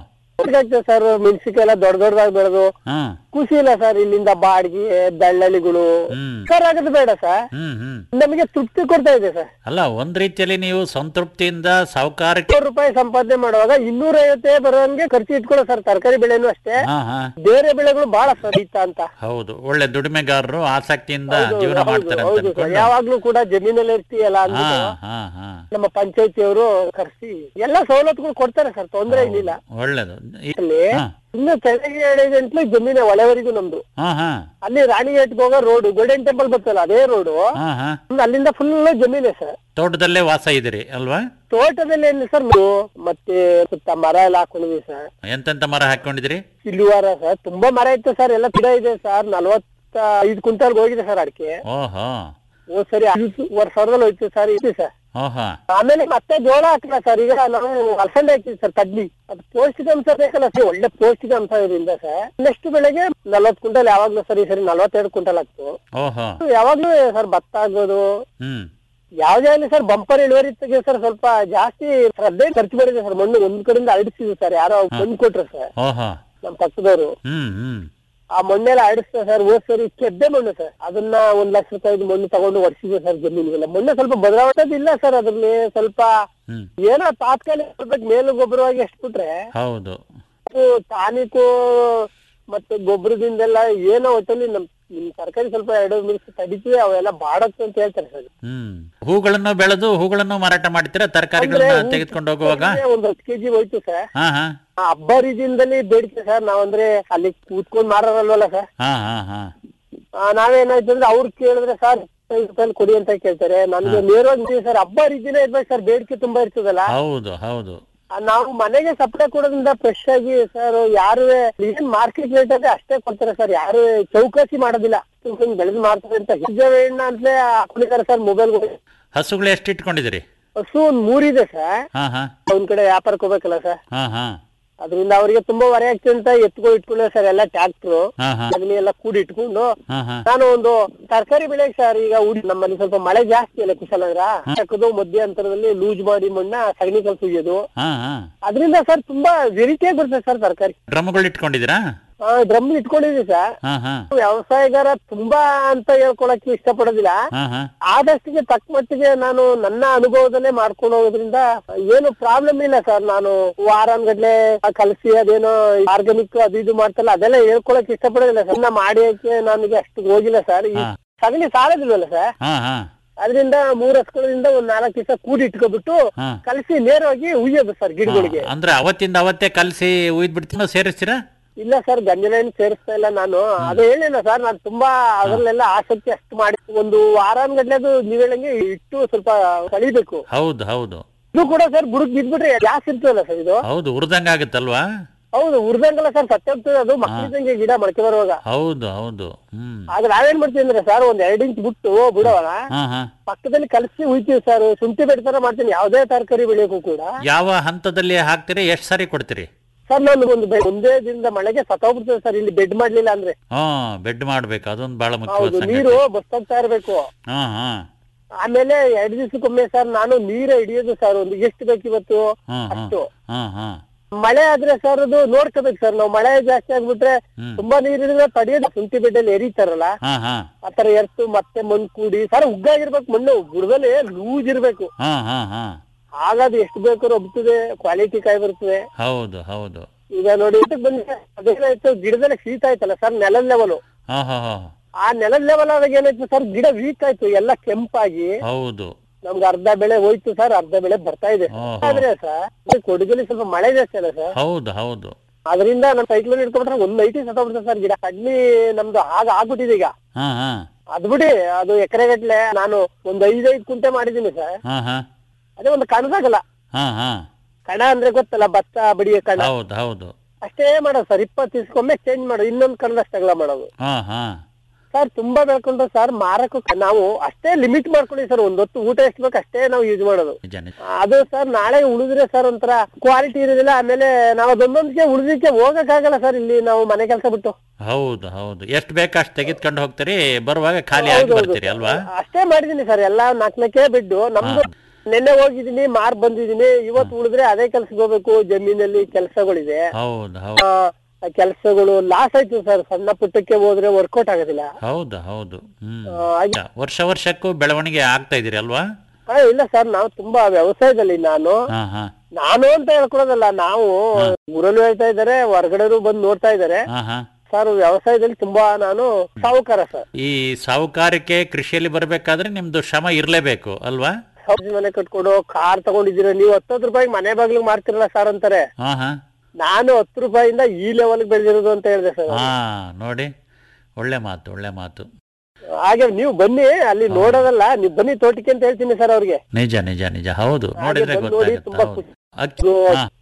ಸರ್ ಮೆಣಸಿಕಾಯಿ ಎಲ್ಲ ದೊಡ್ಡ ದೊಡ್ಡದಾಗಿ ಬೆಳೆದು ಹಾ ಖುಷಿ ಇಲ್ಲ ಸರ್ ಇಲ್ಲಿಂದ ಬಾಡಿಗೆ ದಳ್ಳಾಳಿಗಳು ಹ್ಮ್ ಸರ್ ಆಗೋದು ಬೇಡ ಸರ್ ಹ್ಮ್ ಹ್ಮ್ ನಮಗೆ ತೃಪ್ತಿ ಕೊಡ್ತಾ ಇದೆ ಸರ್ ಅಲ್ಲ ಒಂದ್ ರೀತಿಯಲ್ಲಿ ನೀವು ಸಂತೃಪ್ತಿಯಿಂದ ಸಾವುಕಾರಕ್ಕೆ ನೂರು ರೂಪಾಯಿ ಸಂಪಾದನೆ ಮಾಡುವಾಗ ಇನ್ನೂರ ಐವತ್ತೇ ಬರೋಂಗೆ ಖರ್ಚು ಇಟ್ಕೊಳ್ಳೋ ಸರ್ ತರಕಾರಿ ಬೆಳೆನೂ ಅಷ್ಟೇ ಹಾ ಹಾ ಬೇರೆ ಬೆಳೆಗಳು ಬಹಳ ಸರಿತ ಅಂತ ಹೌದು ಒಳ್ಳೆ ದುಡಿಮೆಗಾರರು ಆಸಕ್ತಿಯಿಂದ ಹೌದು, ಜೀವನ ಹೌದು, ಮಾಡ್ತಾರೆ ಅಂತ ಹೌದು ಸರ್ ಅನ್ಕೊಂಡು ಯಾವಾಗ್ಲೂ ಕೂಡ ಜಮೀನಲ್ಲಿ ಇರ್ತೀಯಲ್ಲ ಹಾ ಅಂದ್ಬಿಟ್ಟು ಹಾ ಹಾ ನಮ್ಮ ಪಂಚಾಯತಿಯವರು ಕರ್ಸಿ ಎಲ್ಲ ಸವಲತ್ತುಗಳು ಕೊಡ್ತಾರೆ ಸರ್ ತೊಂದ್ರೆ ಏನಿಲ್ಲ ಒಳ್ಳೇದು ಈ- ಅಲ್ಲಿ ಹಾ ಇನ್ನು ಚೆನ್ನಾಗಿ ಎರಡು ಗಂಟ್ಲು ಜಮೀನೆ ಒಳವರೆಗೂ ನಮ್ದು ಹಾ ಹಾ ಅಲ್ಲಿ ರಾಣಿಗೇಟ್ಗೆ ಹೋಗೋ ರೋಡ್ ಗೋಲ್ಡನ್ ಟೆಂಪಲ್ ಬರ್ತಲ್ಲ ಅದೇ ರೋಡು ಹಾ ಹಾ ಅಲ್ಲಿಂದ ಫುಲ್ ಜಮೀನೆ ಸರ್ ತೋಟದಲ್ಲೇ ವಾಸ ಇದ್ದೀರಿ ಅಲ್ವಾ ತೋಟದಲ್ಲಿ ಏನಿಲ್ಲ ಸರ್ ನಾವು ಮತ್ತೆ ಸುತ್ತ ಮರ ಎಲ್ಲ ಹಾಕೊಂಡಿದೀವಿ ಸರ್ ಎಂತೆಂತ ಮರ ಹಾಕೊಂಡಿದಿರಿ ಸಿಲ್ವಾರ ಸರ್ ತುಂಬಾ ಮರ ಇತ್ತು ಸರ್ ಎಲ್ಲ ಗಿಡ ಇದೆ ಸರ್ ನಲ್ವತ್ ಇಪ್ಪತ್ತ ಐದು ಕ್ವಿಂಟಲ್ ಹೋಗಿದೆ ಸರ್ ಅಡಿಕೆ ಓಹೋ ಹೋದ್ ಸರಿ ವರ್ಷ ಸಾವಿರದಲ್ಲಿ ಹೋಯ್ತು ಸರ್ ಇದೆ ಸರ್ ಓಹೋ ಆಮೇಲೆ ಮತ್ತೆ ಜೋಳ ಹಾಕಿಲ್ಲ ಸರ್ ಈಗ ನಾವು ಅಲಸಂದೆ ಹಾಕ್ತೀವಿ ಸರ್ ಕಡ್ಲಿ ಅದು ಪೌಷ್ಟಿಕಾಂಶ ಬೇಕಲ್ಲ ಸರ್ ಒಳ್ಳೆ ಪೌಷ್ಟಿಕಾಂಶ ಇದರಿಂದ ಸರ್ ನೆಕ್ಸ್ಟ್ ಬೆಳೆಗೆ ನಲ್ವತ್ತು ಕ್ವಿಂಟಲ್ ಯಾವಾಗ್ಲೂ ಸರ್ ಈ ಸರಿ ನಲ್ವತ್ತೆರಡು ಕ್ವಿಂಟಲ್ ಆಗ್ತು ಓಹೋ ಯಾವಾಗ್ಲೂ ಸರ್ ಭತ್ತ ಆಗೋದು ಹ್ಮ್ ಯಾವ್ದೇ ಆಗಲಿ ಸರ್ ಬಂಪರ್ ಇಳುವರಿ ತೆಗೆ ಸರ್ ಸ್ವಲ್ಪ ಜಾಸ್ತಿ ಶ್ರದ್ಧೆ ಖರ್ಚು ಮಾಡಿದೆ ಸರ್ ಮಣ್ಣು ಒಂದ್ ಕಡೆಯಿಂದ ಅಡಿಸಿದ್ವಿ ಸರ್ ಯಾರೋ ಮಣ್ಣು ಕೊಟ್ರು ಸರ್ ಓಹೋ ನಮ್ ಪಕ್ಕದವರು ಹ್ಮ್ ಹ್ಮ್ ಆ ಮಣ್ಣೆಲ್ಲ ಆಡಿಸ್ತಾರೆ ಸರ್ ಹೋದ್ ಸರಿ ಕೆದ್ದೆ ಮಣ್ಣು ಸರ್ ಅದನ್ನ ಒಂದ್ ಲಕ್ಷ ರೂಪಾಯಿ ಮಣ್ಣು ತಗೊಂಡು ವರ್ಷಿದೆ ಸರ್ ಜಮೀನಿಗೆಲ್ಲ ಮಣ್ಣು ಸ್ವಲ್ಪ ಬದಲಾವಣೆ ಇಲ್ಲ ಸರ್ ಅದ್ರಲ್ಲಿ ಸ್ವಲ್ಪ ಹ್ಮ್ ಏನೋ ತಾತ್ಕಾಲಿಕ ಸ್ವಲ್ಪ ಮೇಲು ಗೊಬ್ಬರವಾಗಿ ಎಷ್ಟು ಬಿಟ್ರೆ ಹೌದು ಅದು ಟಾನಿಕು ಮತ್ತೆ ಗೊಬ್ಬರದಿಂದೆಲ್ಲ ಏನೋ ಒಟ್ಟಲ್ಲಿ ನಮ್ ನಿಮ್ ತರಕಾರಿ ಸ್ವಲ್ಪ ಎರಡು ಮಿನಿಟ್ಸ್ ತಡಿತೀವಿ ಅವೆಲ್ಲ ಬಾಡತ್ತೆ ಅಂತ ಹೇಳ್ತಾರೆ ಸರ್ ಹ್ಮ್ ಹೂಗಳನ್ನು ಬೆಳೆದು ಹೂಗಳನ್ನು ಮಾರಾಟ ಮಾಡ್ತೀರಾ ತರಕಾರಿಗಳನ್ನ ಹೂ ತೆಗೆದುಕೊಂಡು ಹೋಗುವಾಗ ಒಂದ್ ಹತ್ತು ಕೆಜಿ ಹೋಯ್ತು ಸರ್ ಹಾ ಹಾ ಆ ಹಬ್ಬ ರೀತಿಯಿಂದಲೇ ಬೇಡಿಕೆ ಸರ್ ನಾವಂದ್ರೆ ಅಲ್ಲಿ ಕೂತ್ಕೊಂಡ್ ಮಾರಾರಲ್ವಲ್ಲ ಸರ್ ಹಾ ಹಾ ಹಾ ಆ, ನಾವೇನಾಯ್ತು ಅಂದ್ರೆ ಅವ್ರು ಕೇಳಿದ್ರೆ ಸರ್ ಇಪ್ಪತ್ತೈದು ರೂಪಾಯಿ ಕೊಡಿ ಅಂತ ಕೇಳ್ತಾರೆ ನಮ್ಗೆ ನೇರವಾಗಿ ಸರ್ ಹಬ್ಬ ರೀತಿನೇ ಇರ್ಬೇಕು ಸರ್ ಬೇಡಿಕೆ ತುಂಬಾ ಇರ್ತದಲ್ಲ ಹೌದು ಹೌದು ಆ, ನಾವು ಮನೆಗೆ ಸಪ್ಲೈ ಕೊಡೋದ್ರಿಂದ ಫ್ರೆಶ್ ಆಗಿ ಸರ್ ಯಾರು ಏನ್ ಮಾರ್ಕೆಟ್ ರೇಟ್ ಅದೇ ಅಷ್ಟೇ ಕೊಡ್ತಾರೆ ಸರ್ ಯಾರು ಚೌಕಾಸಿ ಮಾಡೋದಿಲ್ಲ ಬೆಳೆದು ಮಾಡ್ತಾರೆ ಅಂತ ಹಿಜ್ಜವೆಣ್ಣ ಅಂತಲೇ ಹಾಕೊಂಡಿದ್ದಾರೆ ಸರ್ ಮೊಬೈಲ್ ಹಸುಗಳು ಎಷ್ಟು ಇಟ್ಕೊಂಡಿದ್ದೀರಿ ಹಸು ಒಂದ್ ಮೂರಿದೆ ಸರ್ ಹಾ ಹಾ ಒಂದ್ ಕಡೆ ವ್ಯಾಪಾರಕ್ಕೆ ಹೋಗ್ಬೇಕಲ್ಲ ಸರ್ ಹಾ ಹಾ ಅದರಿಂದ ಅವರಿಗೆ ತುಂಬಾ ಹೊರೆ ಆಗ್ತದೆ ಅಂತ ಎತ್ಕೊಂಡು ಇಟ್ಕೊಂಡೆ ಸರ್ ಎಲ್ಲ ಟ್ಯಾಕ್ಟ್ರು ಹಾ ಹಾ ಅದನ್ನ ಎಲ್ಲ ಕೂಡಿ ಇಟ್ಕೊಂಡು ಹಾ ಹಾ ನಾನು ಒಂದು ತರಕಾರಿ ಬೆಳೆಗೆ ಸರ್ ಈಗ ಉಡಿ ನಮ್ಮಲ್ಲಿ ಸ್ವಲ್ಪ ಮಳೆ ಜಾಸ್ತಿ ಅಲ್ಲ ಕುಶಾಲನಗರ ಹಾಕೋದು ಮಧ್ಯಂತರದಲ್ಲಿ ಲೂಸ್ ಮಾಡಿ ಮಣ್ಣ ಸಗಣಿ ಕಲ್ ಸುಯ್ಯೋದು ಹಾ ಹಾ ಅದರಿಂದ ಸರ್ ತುಂಬಾ ವೆರಿಟಿಯಾಗಿ ಬರ್ತದೆ ಸರ್ ತರಕಾರಿ ಡ್ರಮ್ಗಳು ಇಟ್ಕೊಂಡಿದ್ದೀರಾ ಡ್ರಮ್ ಇಟ್ಕೊಂಡಿದೀವಿ ಸರ್ ಹಾ ಹಾ ವ್ಯವಸಾಯಗಾರ ತುಂಬಾ ಅಂತ ಹೇಳ್ಕೊಳಕ್ಕೆ ಇಷ್ಟಪಡೋದಿಲ್ಲ ಹಾ ಹಾ ಆದಷ್ಟಿಗೆ ತಕ್ಕ ಮಟ್ಟಿಗೆ ನಾನು ನನ್ನ ಅನುಭವದಲ್ಲೇ ಮಾಡ್ಕೊಂಡು ಹೋಗೋದ್ರಿಂದ ಏನು ಪ್ರಾಬ್ಲಮ್ ಇಲ್ಲ ಸರ್ ನಾನು ವಾರಾನ್ಗಡ್ಲೆ ಕಲಸಿ ಅದೇನೋ ಆರ್ಗಾನಿಕ್ ಅದು ಇದು ಮಾಡ್ತಲ್ಲ ಅದೆಲ್ಲ ಹೇಳ್ಕೊಳಕ್ ಇಷ್ಟಪಡೋದಿಲ್ಲ ಸರ್ ನಾ ಮಾಡಿಯಕ್ಕೆ ನನಗೆ ಅಷ್ಟು ಹೋಗಿಲ್ಲ ಸರ್ ಈ ಹಾ. ಸಗಣಿ ಸಾಲದಿಲ್ವಲ್ಲ ಸರ್ ಹಾ ಹಾ ಅದರಿಂದ ಮೂರ್ ಹಸ್ಗಳಿಂದ ಒಂದ್ ನಾಲ್ಕು ದಿವಸ ಕೂಡಿ ಇಟ್ಕೊಬಿಟ್ಟು ಹಾ. ಕಲಸಿ ನೇರವಾಗಿ ಉಯ್ಯೋದು ಸರ್ ಗಿಡಗಳಿಗೆ ಅಂದ್ರೆ ಅವತ್ತಿಂದ ಅವತ್ತೇ ಕಲಸಿ ಉಯ್ದ್ ಬಿಡ್ತೀನೋ ಸೇರಿಸ್ತೀರಾ ಇಲ್ಲ ಸರ್ ಗಂಜನೇನು ಸೇರಿಸ್ತಾ ಇಲ್ಲ ನಾನು ಅದು ಹೇಳಿಲ್ಲ ಸರ್ ನಾನು ತುಂಬಾ ಅದ್ರಲ್ಲೆಲ್ಲ ಆಸಕ್ತಿ ಅಷ್ಟು ಮಾಡಿ ಒಂದು ವಾರಾನ್ಗಡ್ಲೆದು ನೀವ್ ಹೇಳಂಗೆ ಇಟ್ಟು ಸ್ವಲ್ಪ ಕಳಿಬೇಕು ಹೌದು ಹೌದು ಇದು ಕೂಡ ಸರ್ ಬುಡಕ್ ಬಿದ್ಬಿಟ್ರೆ ಜಾಸ್ತಿ ಇರ್ತದಲ್ಲ ಸರ್ ಇದು ಹೌದು ಉರ್ದಂಗ ಆಗುತ್ತಲ್ವಾ ಹೌದು ಉರ್ದಂಗಲ್ಲ ಸರ್ ಸತ್ಯ ಹೋಗ್ತದೆ ಅದು ಮಕ್ಕಳಿದ್ದಂಗೆ ಗಿಡ ಮೊಳಕೆ ಬರುವಾಗ ಹೌದು ಹೌದು ಹ್ಮ್ ಆಗ ನಾವೇನ್ ಮಾಡ್ತೀವಿ ಅಂದ್ರೆ ಸರ್ ಒಂದ್ ಎರಡ್ ಇಂಚ್ ಬಿಟ್ಟು ಬಿಡೋಣ ಹಾ ಹಾ ಪಕ್ಕದಲ್ಲಿ ಕಲಸಿ ಉಯ್ತೀವಿ ಸರ್ ಶುಂಠಿ ಬೆಡ್ ತರ ಮಾಡ್ತೀನಿ ಯಾವ್ದೇ ತರಕಾರಿ ಬೆಳೆಯೋಕು ಕೂಡ ಯಾವ ಹಂತದಲ್ಲಿ ಹಾಕ್ತೀರಿ ಎಷ್ಟು ಸಾರಿ ಕೊಡ್ತೀರಿ ಸರ್ ನಾನು ಒಂದು ಬೆ- ಒಂದೇ ದಿನದ ಮಳೆಗೆ ಸತ್ತೋಗ್ಬಿಡ್ತದೆ ಸರ್ ಇಲ್ಲಿ ಬೆಡ್ ಮಾಡ್ಲಿಲ್ಲ ಅಂದ್ರೆ ಹಾ ಬೆಡ್ ಮಾಡ್ಬೇಕು ಅದೊಂದು ಬಹಳ ಮುಖ್ಯವಾದ ಹೌದು ಸಂಗತಿ ನೀರು ಬಸ್ತಾಗ್ತಾ ಇರ್ಬೇಕು ಹಾ ಹಾ ಆಮೇಲೆ ಎರಡ್ ದಿವಸಕ್ಕೊಮ್ಮೆ ಸರ್ ನಾನು ನೀರೇ ಹಿಡಿಯೋದು ಸರ್ ಒಂದು ಎಷ್ಟು ಬೇಕು ಇವತ್ತು ಹಾ ಹಾ ಅಷ್ಟು ಹಾ ಹಾ ಮಳೆ ಆದ್ರೆ ಸರ್ ಅದು ನೋಡ್ಕೋಬೇಕು ಸರ್ ನಾವು ಮಳೆ ಜಾಸ್ತಿ ಆಗ್ಬಿಟ್ರೆ ಹ್ಮ್. ತುಂಬಾ ನೀರಿದ್ರೆ ತಡಿಯೋದು ಶುಂಠಿ ಬೆಡ್ಡಲ್ಲಿ ಎರಿತಾರಲ್ಲ ಹಾ ಹಾ ಆತರ ಎರ್ತು ಮತ್ತೆ ಮಣ್ಣು ಕೂಡಿ ಸರ್ ಉಗ್ಗಾಗಿರ್ಬೇಕು ಮಣ್ಣು ಬುಡದಲ್ಲಿ ಲೂಸ್ ಇರ್ಬೇಕು ಹಾ ಹಾ ಹಾ ಆಗ ಅದು ಎಷ್ಟು ಬೇಕಾದ್ರೂ ಒಬ್ತದೆ ಕ್ವಾಲಿಟಿ ಕಾಯಿ ಬರ್ತದೆ ಹೌದು ಹೌದು ಈಗ ನೋಡಿ ಇದಕ್ಕೆ ಬಂದ್ರೆ ಅದೇನಾಯ್ತು ಗಿಡದಲ್ಲಿ ಶೀತ ಆಯ್ತಲ್ಲ ಸರ್ ನೆಲದ ಲೆವೆಲ್ ಹಾ ಹಾ ಹಾ ಆ ನೆಲದ ಲೆವೆಲ್ ಆದಾಗ ಏನಾಯ್ತು ಸರ್ ಗಿಡ ವೀಕ್ ಆಯ್ತು ಎಲ್ಲ ಕೆಂಪಾಗಿ ಹೌದು ನಮ್ಗೆ ಅರ್ಧ ಬೆಳೆ ಹೋಯ್ತು ಸರ್ ಅರ್ಧ ಬೆಳೆ ಬರ್ತಾ ಇದೆ ಓಹೋ. ಆದ್ರೆ ಸರ್ ಈ ಕೊಡಗಲ್ಲಿ ಸ್ವಲ್ಪ ಮಳೆ ಜಾಸ್ತಿ ಅಲ್ಲ ಸರ್ ಹೌದು ಹೌದು ಅದರಿಂದ ನಮ್ಮ ಸೈಕ್ಲೋನ್ ಇಟ್ಕೊಂಡ್ರೆ ಒಂದ್ ನೈಟಿ ಸತ್ತೋಗ್ಬಿಡ್ತದೆ ಸರ್ ಗಿಡ ಕಡ್ಲಿ ನಮ್ದು ಆಗ ಆಗ್ಬಿಟ್ಟಿದೆ ಈಗ ಹಾ ಹಾ ಅದ್ ಬಿಡಿ ಅದು ಎಕರೆಗಟ್ಲೆ ನಾನು ಒಂದ್ ಐದೈದು ಕುಂಟೆ ಮಾಡಿದೀನಿ ಸರ್ ಹಾ ಹಾ ಅದೇ ಒಂದು ಕಣದಾಗಲ್ಲ ಹಾ ಹಾ ಕಣ ಅಂದ್ರೆ ಗೊತ್ತಲ್ಲ ಭತ್ತ ಬಡಿಯ ಕಣ ಹೌದು ಹೌದು ಅಷ್ಟೇ ಮಾಡೋದು ಸರ್ ಇಪ್ಪತ್ತು ದಿವ್ಸಕ್ಕೊಮ್ಮೆ ಚೇಂಜ್ ಮಾಡೋದು ಇನ್ನೊಂದು ಕಣದಷ್ಟಗಲ ಮಾಡೋದು ಹಾ ಹಾ ಸರ್ ತುಂಬಾ ಬೆಳ್ಕೊಂಡು ಸರ್ ಮಾರಕ್ಕೂ ನಾವು ಅಷ್ಟೇ ಲಿಮಿಟ್ ಮಾಡ್ಕೊಳ್ಳಿ ಸರ್ ಒಂದೊತ್ತು ಊಟ ಎಷ್ಟು ಬೇಕು ಅಷ್ಟೇ ನಾವು ಯೂಸ್ ಮಾಡೋದು ನಿಜ ನಿಜ ಅದು ಸರ್ ನಾಳೆ ಉಳಿದ್ರೆ ಸರ್ ಒಂಥರ ಕ್ವಾಲಿಟಿ ಇರೋದಿಲ್ಲ ಆಮೇಲೆ ನಾವು ಅದೊಂದೊಂದಕ್ಕೆ ಉಳಿದಕ್ಕೆ ಹೋಗಕ್ಕಾಗಲ್ಲ ಸರ್ ಇಲ್ಲಿ ನಾವು ಮನೆ ಕೆಲಸ ಬಿಟ್ಟು ಹೌದು ಹೌದು ಎಷ್ಟು ಬೇಕು ಅಷ್ಟು ತೆಗೆದುಕೊಂಡು ಹೋಗ್ತೀರಿ ಬರುವಾಗ ಖಾಲಿ ಆಗಿ ಹೌದು, ಹೌದು. ಬರ್ತೀರಿ ಅಲ್ವಾ ಅಷ್ಟೇ ಮಾಡಿದೀನಿ ಸರ್ ಎಲ್ಲಾ ನಾಲ್ಕನಕ್ಕೆ ಬಿದ್ದು ನಮ್ದು ನೆನ್ನೆ ಹೋಗಿದೀನಿ ಮಾರ್ ಬಂದಿದೀನಿ ಇವತ್ತು ಉಳಿದ್ರೆ ಅದೇ ಕೆಲ್ಸಕ್ಕೆ ಹೋಗ್ಬೇಕು ಜಮೀನಲ್ಲಿ ಕೆಲಸಗಳಿದೆ ಹೌದು ಹೌದು ಕೆಲಸಗಳು ಲಾಸ್ ಆಯ್ತು ಸರ್ ಸಣ್ಣ ಪುಟ್ಟಕ್ಕೆ ಹೋದ್ರೆ ವರ್ಕೌಟ್ ಆಗೋದಿಲ್ಲ ಹೌದು ಹೌದು ಹ್ಮ್ ಆ, ಹಾಗೆ- ವರ್ಷ ವರ್ಷಕ್ಕೂ ಬೆಳವಣಿಗೆ ಆಗ್ತಾ ಇದೀರಿ ಅಲ್ವಾ ಆ, ಇಲ್ಲ ಸರ್ ನಾವು ತುಂಬಾ ವ್ಯವಸಾಯದಲ್ಲಿ ನಾನು ಹಾ ಹಾ ನಾನು ಅಂತ ಹೇಳ್ಕೊಳೋದಲ್ಲ ನಾವು ಊರಲ್ಲೂ ಹೇಳ್ತಾ ಇದ್ದಾರೆ ಹೊರಗಡೆರು ಬಂದು ನೋಡ್ತಾ ಇದ್ದಾರೆ ಹಾ ಹಾ ಸರ್ ವ್ಯವಸಾಯದಲ್ಲಿ ತುಂಬಾ ನಾನು ಸಾಹುಕಾರ ಸರ್ ಈ ಸಾಹುಕಾರಿಕೆ ಕೃಷಿಯಲ್ಲಿ ಬರಬೇಕಾದ್ರೆ ನಿಮ್ದು ಶ್ರಮ ಇರ್ಲೇಬೇಕು ಅಲ್ವಾ ಹೌದು ಮನೆ ಕಟ್ಕೊಂಡು ಕಾರ್ ತಗೊಂಡಿದ್ದೀರ ನೀವು ಹತ್ತತ್ತು ರೂಪಾಯಿ ಮನೆ ಬಾಗ್ಲಿಗೆ ಮಾಡ್ತಿರಲ್ಲ ಸರ್ ಅಂತಾರೆ ಹಾ ಹಾ ನಾನು ಹತ್ತು ರೂಪಾಯಿಂದ ಈ ಲೆವೆಲ್ ಬೆಳೆದಿರೋದು ಅಂತ ಹೇಳಿದೆ ಸರ್ ಹಾ ನೋಡಿ ಒಳ್ಳೆ ಮಾತು ಒಳ್ಳೆ ಮಾತು ಹಾಗೆ ನೀವು ಬನ್ನಿ ಅಲ್ಲಿ ನೋಡೋದಲ್ಲ ನೀವು ಬನ್ನಿ ತೋಟಕ್ಕೆ ಅಂತ ಹೇಳ್ತೀನಿ ಸರ್ ಅವ್ರಿಗೆ ನಿಜ ನಿಜ ನಿಜ ಹೌದು ನೋಡಿದ್ರೆ ಬಂದು ನೋಡಿ ಗೊತ್ತಾಗುತ್ತೆ ತುಂಬಾ ಹೌದು ಖುಷಿ. ಅಕ್ಕಿ ಇದು ಹಾ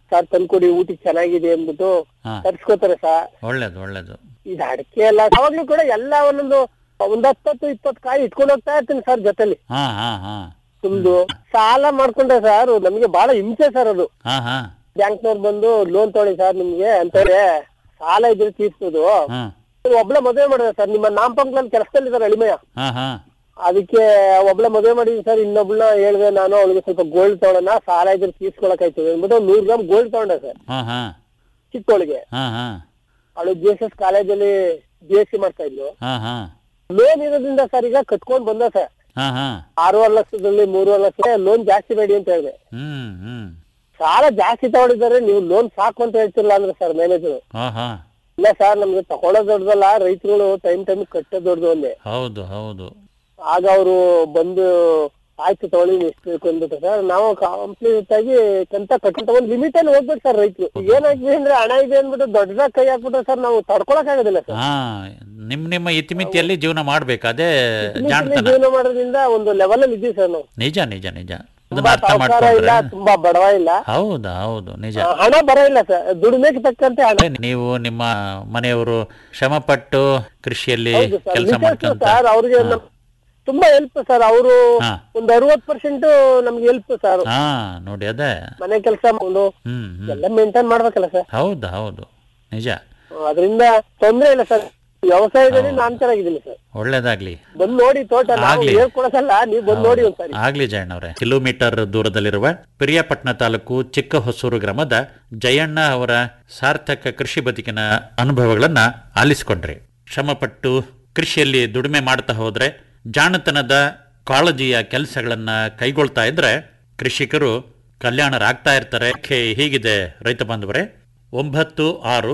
ಸರ್ ತಂದ್ಕೊಡಿ ಊಟಕ್ಕೆ ಚೆನ್ನಾಗಿದೆ ಅಂದ್ಬಿಟ್ಟು ಹಾ ತರ್ಸ್ಕೊತಾರೆ ಸರ್ ಒಳ್ಳೇದು ಒಳ್ಳೇದು ಇದು ಅಡಿಕೆ ಎಲ್ಲ ಅವಾಗ್ಲೂ ಕೂಡ ಎಲ್ಲ ಒಂದೊಂದು ಒಂದ್ ಹತ್ತತ್ತು ಇಪ್ಪತ್ತು ಕಾಯಿ ಇಟ್ಕೊಂಡು ಹೋಗ್ತಾ ಇರ್ತೀನಿ ಸರ್ ಜೊತೆಲಿ ಹಾ ಹಾ ಹಾ ತುಂಬು ಸಾಲ ಮಾಡ್ಕೊಂಡ್ರೆ ಸರ್ ನಮ್ಗೆ ಬಹಳ ಹಿಂಸೆ ಸರ್ ಅದು ಹಾ ಹಾ ಬ್ಯಾಂಕ್ನವ್ರು ಬಂದು ಲೋನ್ ತೊಗೊಳಿ ಸರ್ ನಿಮ್ಗೆ ಅಂತಾರೆ ಸಾಲ ಇದ್ರೆ ತೀರ್ಸೋದು ಹಾ ಒಬ್ಳ ಮದುವೆ ಮಾಡಿದೆ ಸರ್ ನಿಮ್ಮ ನಾಮಪಂಕ್ಲಲ್ಲಿ ಕೆಲಸದಲ್ಲಿ ಇದಾರೆ ಅಳಿಮಯ್ಯ ಹಾ ಹಾ ಅದಕ್ಕೆ ಒಬ್ಳ ಮದುವೆ ಮಾಡಿದ್ವಿ ಸರ್ ಇನ್ನೊಬ್ಳನ್ನ ಹೇಳ್ದೆ ನಾನು ಅವಳಿಗೆ ಸ್ವಲ್ಪ ಗೋಲ್ಡ್ ತಗೊಳ್ಳೋಣ ಸಾಲ ಇದ್ರೆ ತೀರ್ಸ್ಕೊಳಕ್ ಆಯ್ತದೆ ಅಂದ್ಬಿಟ್ಟು ಒಂದ್ ನೂರ್ ಗ್ರಾಮ್ ಗೋಲ್ಡ್ ತಗೊಂಡೆ ಸರ್ ಹಾ ಹಾ ಚಿಕ್ಕವಳಿಗೆ ಹಾ ಹಾ ಅವಳು ಜಿ ಎಸ್ ಎಸ್ ಕಾಲೇಜಲ್ಲಿ ಬಿ ಎಸ್ ಸಿ ಮಾಡ್ತಾ ಇದ್ಲು ಹಾ ಹಾ ಲೋನ್ ಇರೋದ್ರಿಂದ ಸರ್ ಈಗ ಕಟ್ಕೊಂಡ್ ಬಂದ ಸರ್ ಹಾ ಹಾ ಆರೂವರೆ ಲಕ್ಷದಲ್ಲಿ ಮೂರುವರೆ ಲಕ್ಷ ಲೋನ್ ಜಾಸ್ತಿ ಬೇಡಿ ಅಂತ ಹೇಳಿದೆ ಹ್ಮ್ ಹ್ಮ್ ಸಾಲ ಜಾಸ್ತಿ ತಗೊಂಡಿದ್ದಾರೆ ನೀವು ಲೋನ್ ಸಾಕು ಅಂತ ಹೇಳ್ತಿರಲ್ಲ ಅಂದ್ರೆ ಸರ್ ಮ್ಯಾನೇಜರ್ ಹಾ ಹಾ ಇಲ್ಲ ಸರ್ ನಮ್ಗೆ ತಗೊಳ್ಳೋದು ದೊಡ್ಡದಲ್ಲ ರೈತರುಗಳು ಟೈಮ್ ಟೈಮ್ ಕಟ್ಟೋದು ದೊಡ್ಡದು ಒಂದೇ ಹೌದು ಹೌದು ಆಗ ಅವರು ಬಂದು ಆಯ್ತು ತಗೊಳ್ಳಿ ಎಷ್ಟು ಬೇಕು ಅಂದ್ಬಿಟ್ಟು ಸರ್ ನಾವು ಕಂಪ್ಲೀಟ್ ಆಗಿ ಕಂತ ಕಟ್ಕೊಂತ ಒಂದು ಲಿಮಿಟ್ ಅಲ್ಲಿ ಹೋಗ್ಬೇಕು ಸರ್ ರೈತರು ಏನಾಗಿದೆ ಅಂದ್ರೆ ಹಣ ಇದೆ ಅಂದ್ಬಿಟ್ಟು ದೊಡ್ಡದಾಗಿ ಕೈ ಹಾಕ್ಬಿಟ್ಟು ಸರ್ ನಾವು ತಡ್ಕೊಳಕ್ ಆಗೋದಿಲ್ಲ ಸರ್ ಹಾ ನಿಮ್ ನಿಮ್ಮ ಇತಿಮಿತಿಯಲ್ಲಿ ಜೀವನ ಮಾಡ್ಬೇಕು ಅದೇ ಜಾಣತನ ಜೀವನ ಮಾಡೋದ್ರಿಂದ ಒಂದು ಲೆವೆಲ್ ಅಲ್ಲಿ ಇದ್ದೀವಿ ಸರ್ ನಾವು ನಿಜ ನಿಜ ನಿಜ ಅದನ್ನ ತುಂಬಾ ಅರ್ಥ ಸಾಹುಕಾರ ಇಲ್ಲ ಮಾಡ್ಕೊಂಡ್ರೆ ತುಂಬಾ ಬಡವ ಇಲ್ಲ ಹೌದಾ ಹೌದು ನಿಜ ಆ, ಹಣ ಬರ ಇಲ್ಲ ಸರ್ ದುಡಿಮೆಗೆ ತಕ್ಕಂತೆ ಹಣ ನೀವು ನಿಮ್ಮ ಮನೆಯವರು ಶ್ರಮಪಟ್ಟು ಕೃಷಿಯಲ್ಲಿ ಹೌದು ಸರ್ ಕೆಲಸ ಮಾಡ್ಕೊಂತ ಸರ್ ಅವ್ರಿಗೆ ನಮ್- ತುಂಬಾ ಹೆಲ್ಪ್ ಸರ್ ಅವರು ಹಾ. ಒಂದ್ ಅರವತ್ ಪರ್ಸೆಂಟ್ ನಮ್ಗೆ ಹೆಲ್ಪ್ ಸರ್ ಹಾ ನೋಡಿ ಅದೇ ಮನೆ ಕೆಲಸ ಮಾಡ್ಕೊಂಡು ಹ್ಮ್ ಹ್ಮ್ ಎಲ್ಲ ಮೇಂಟೈನ್ ಮಾಡ್ಬೇಕಲ್ಲ ಸರ್ ಹೌದು ಹೌದು ನಿಜ ಅದರಿಂದ ತೊಂದ್ರೆ ಇಲ್ಲ ಸರ್ ವ್ಯವಸಾಯದಲ್ಲಿ ನಾನ್ ಚೆನ್ನಾಗಿದ್ದೀನಿ ಸರ್ ಒಳ್ಳೇದಾಗ್ಲಿ ಬಂದ್ ನೋಡಿ ತೋಟ ನಾವು ಆಗ್ಲಿ. ಹೇಳ್ಕೊಡೋದಲ್ಲ ನೀವು ಬಂದ್ ನೋಡಿ ಒಂದ್ಸರಿ ಆಗ್ಲಿ ಜಯಣ್ಣವ್ರೆ ಕಿಲೋಮೀಟರ್ ದೂರದಲ್ಲಿರುವ ಪಿರಿಯಾಪಟ್ಟಣ ತಾಲೂಕು ಚಿಕ್ಕ ಹೊಸೂರು ಗ್ರಾಮದ ಜಯಣ್ಣ ಅವರ ಸಾರ್ಥಕ ಕೃಷಿ ಬದುಕಿನ ಅನುಭವಗಳನ್ನ ಆಲಿಸಿಕೊಂಡ್ರಿ ಶ್ರಮಪಟ್ಟು ಕೃಷಿಯಲ್ಲಿ ದುಡಿಮೆ ಮಾಡ್ತಾ ಹೋದ್ರೆ ಜಾಣತನದ ಕಾಳಜಿಯ ಕೆಲಸಗಳನ್ನ ಕೈಗೊಳ್ತಾ ಇದ್ರೆ ಕೃಷಿಕರು ಕಲ್ಯಾಣರಾಗ್ತಾ ಇರ್ತಾರೆ ಖೇ- ಹೀಗಿದೆ ರೈತ ಬಾಂಧವರೇ ಒಂಬತ್ತು ಆರು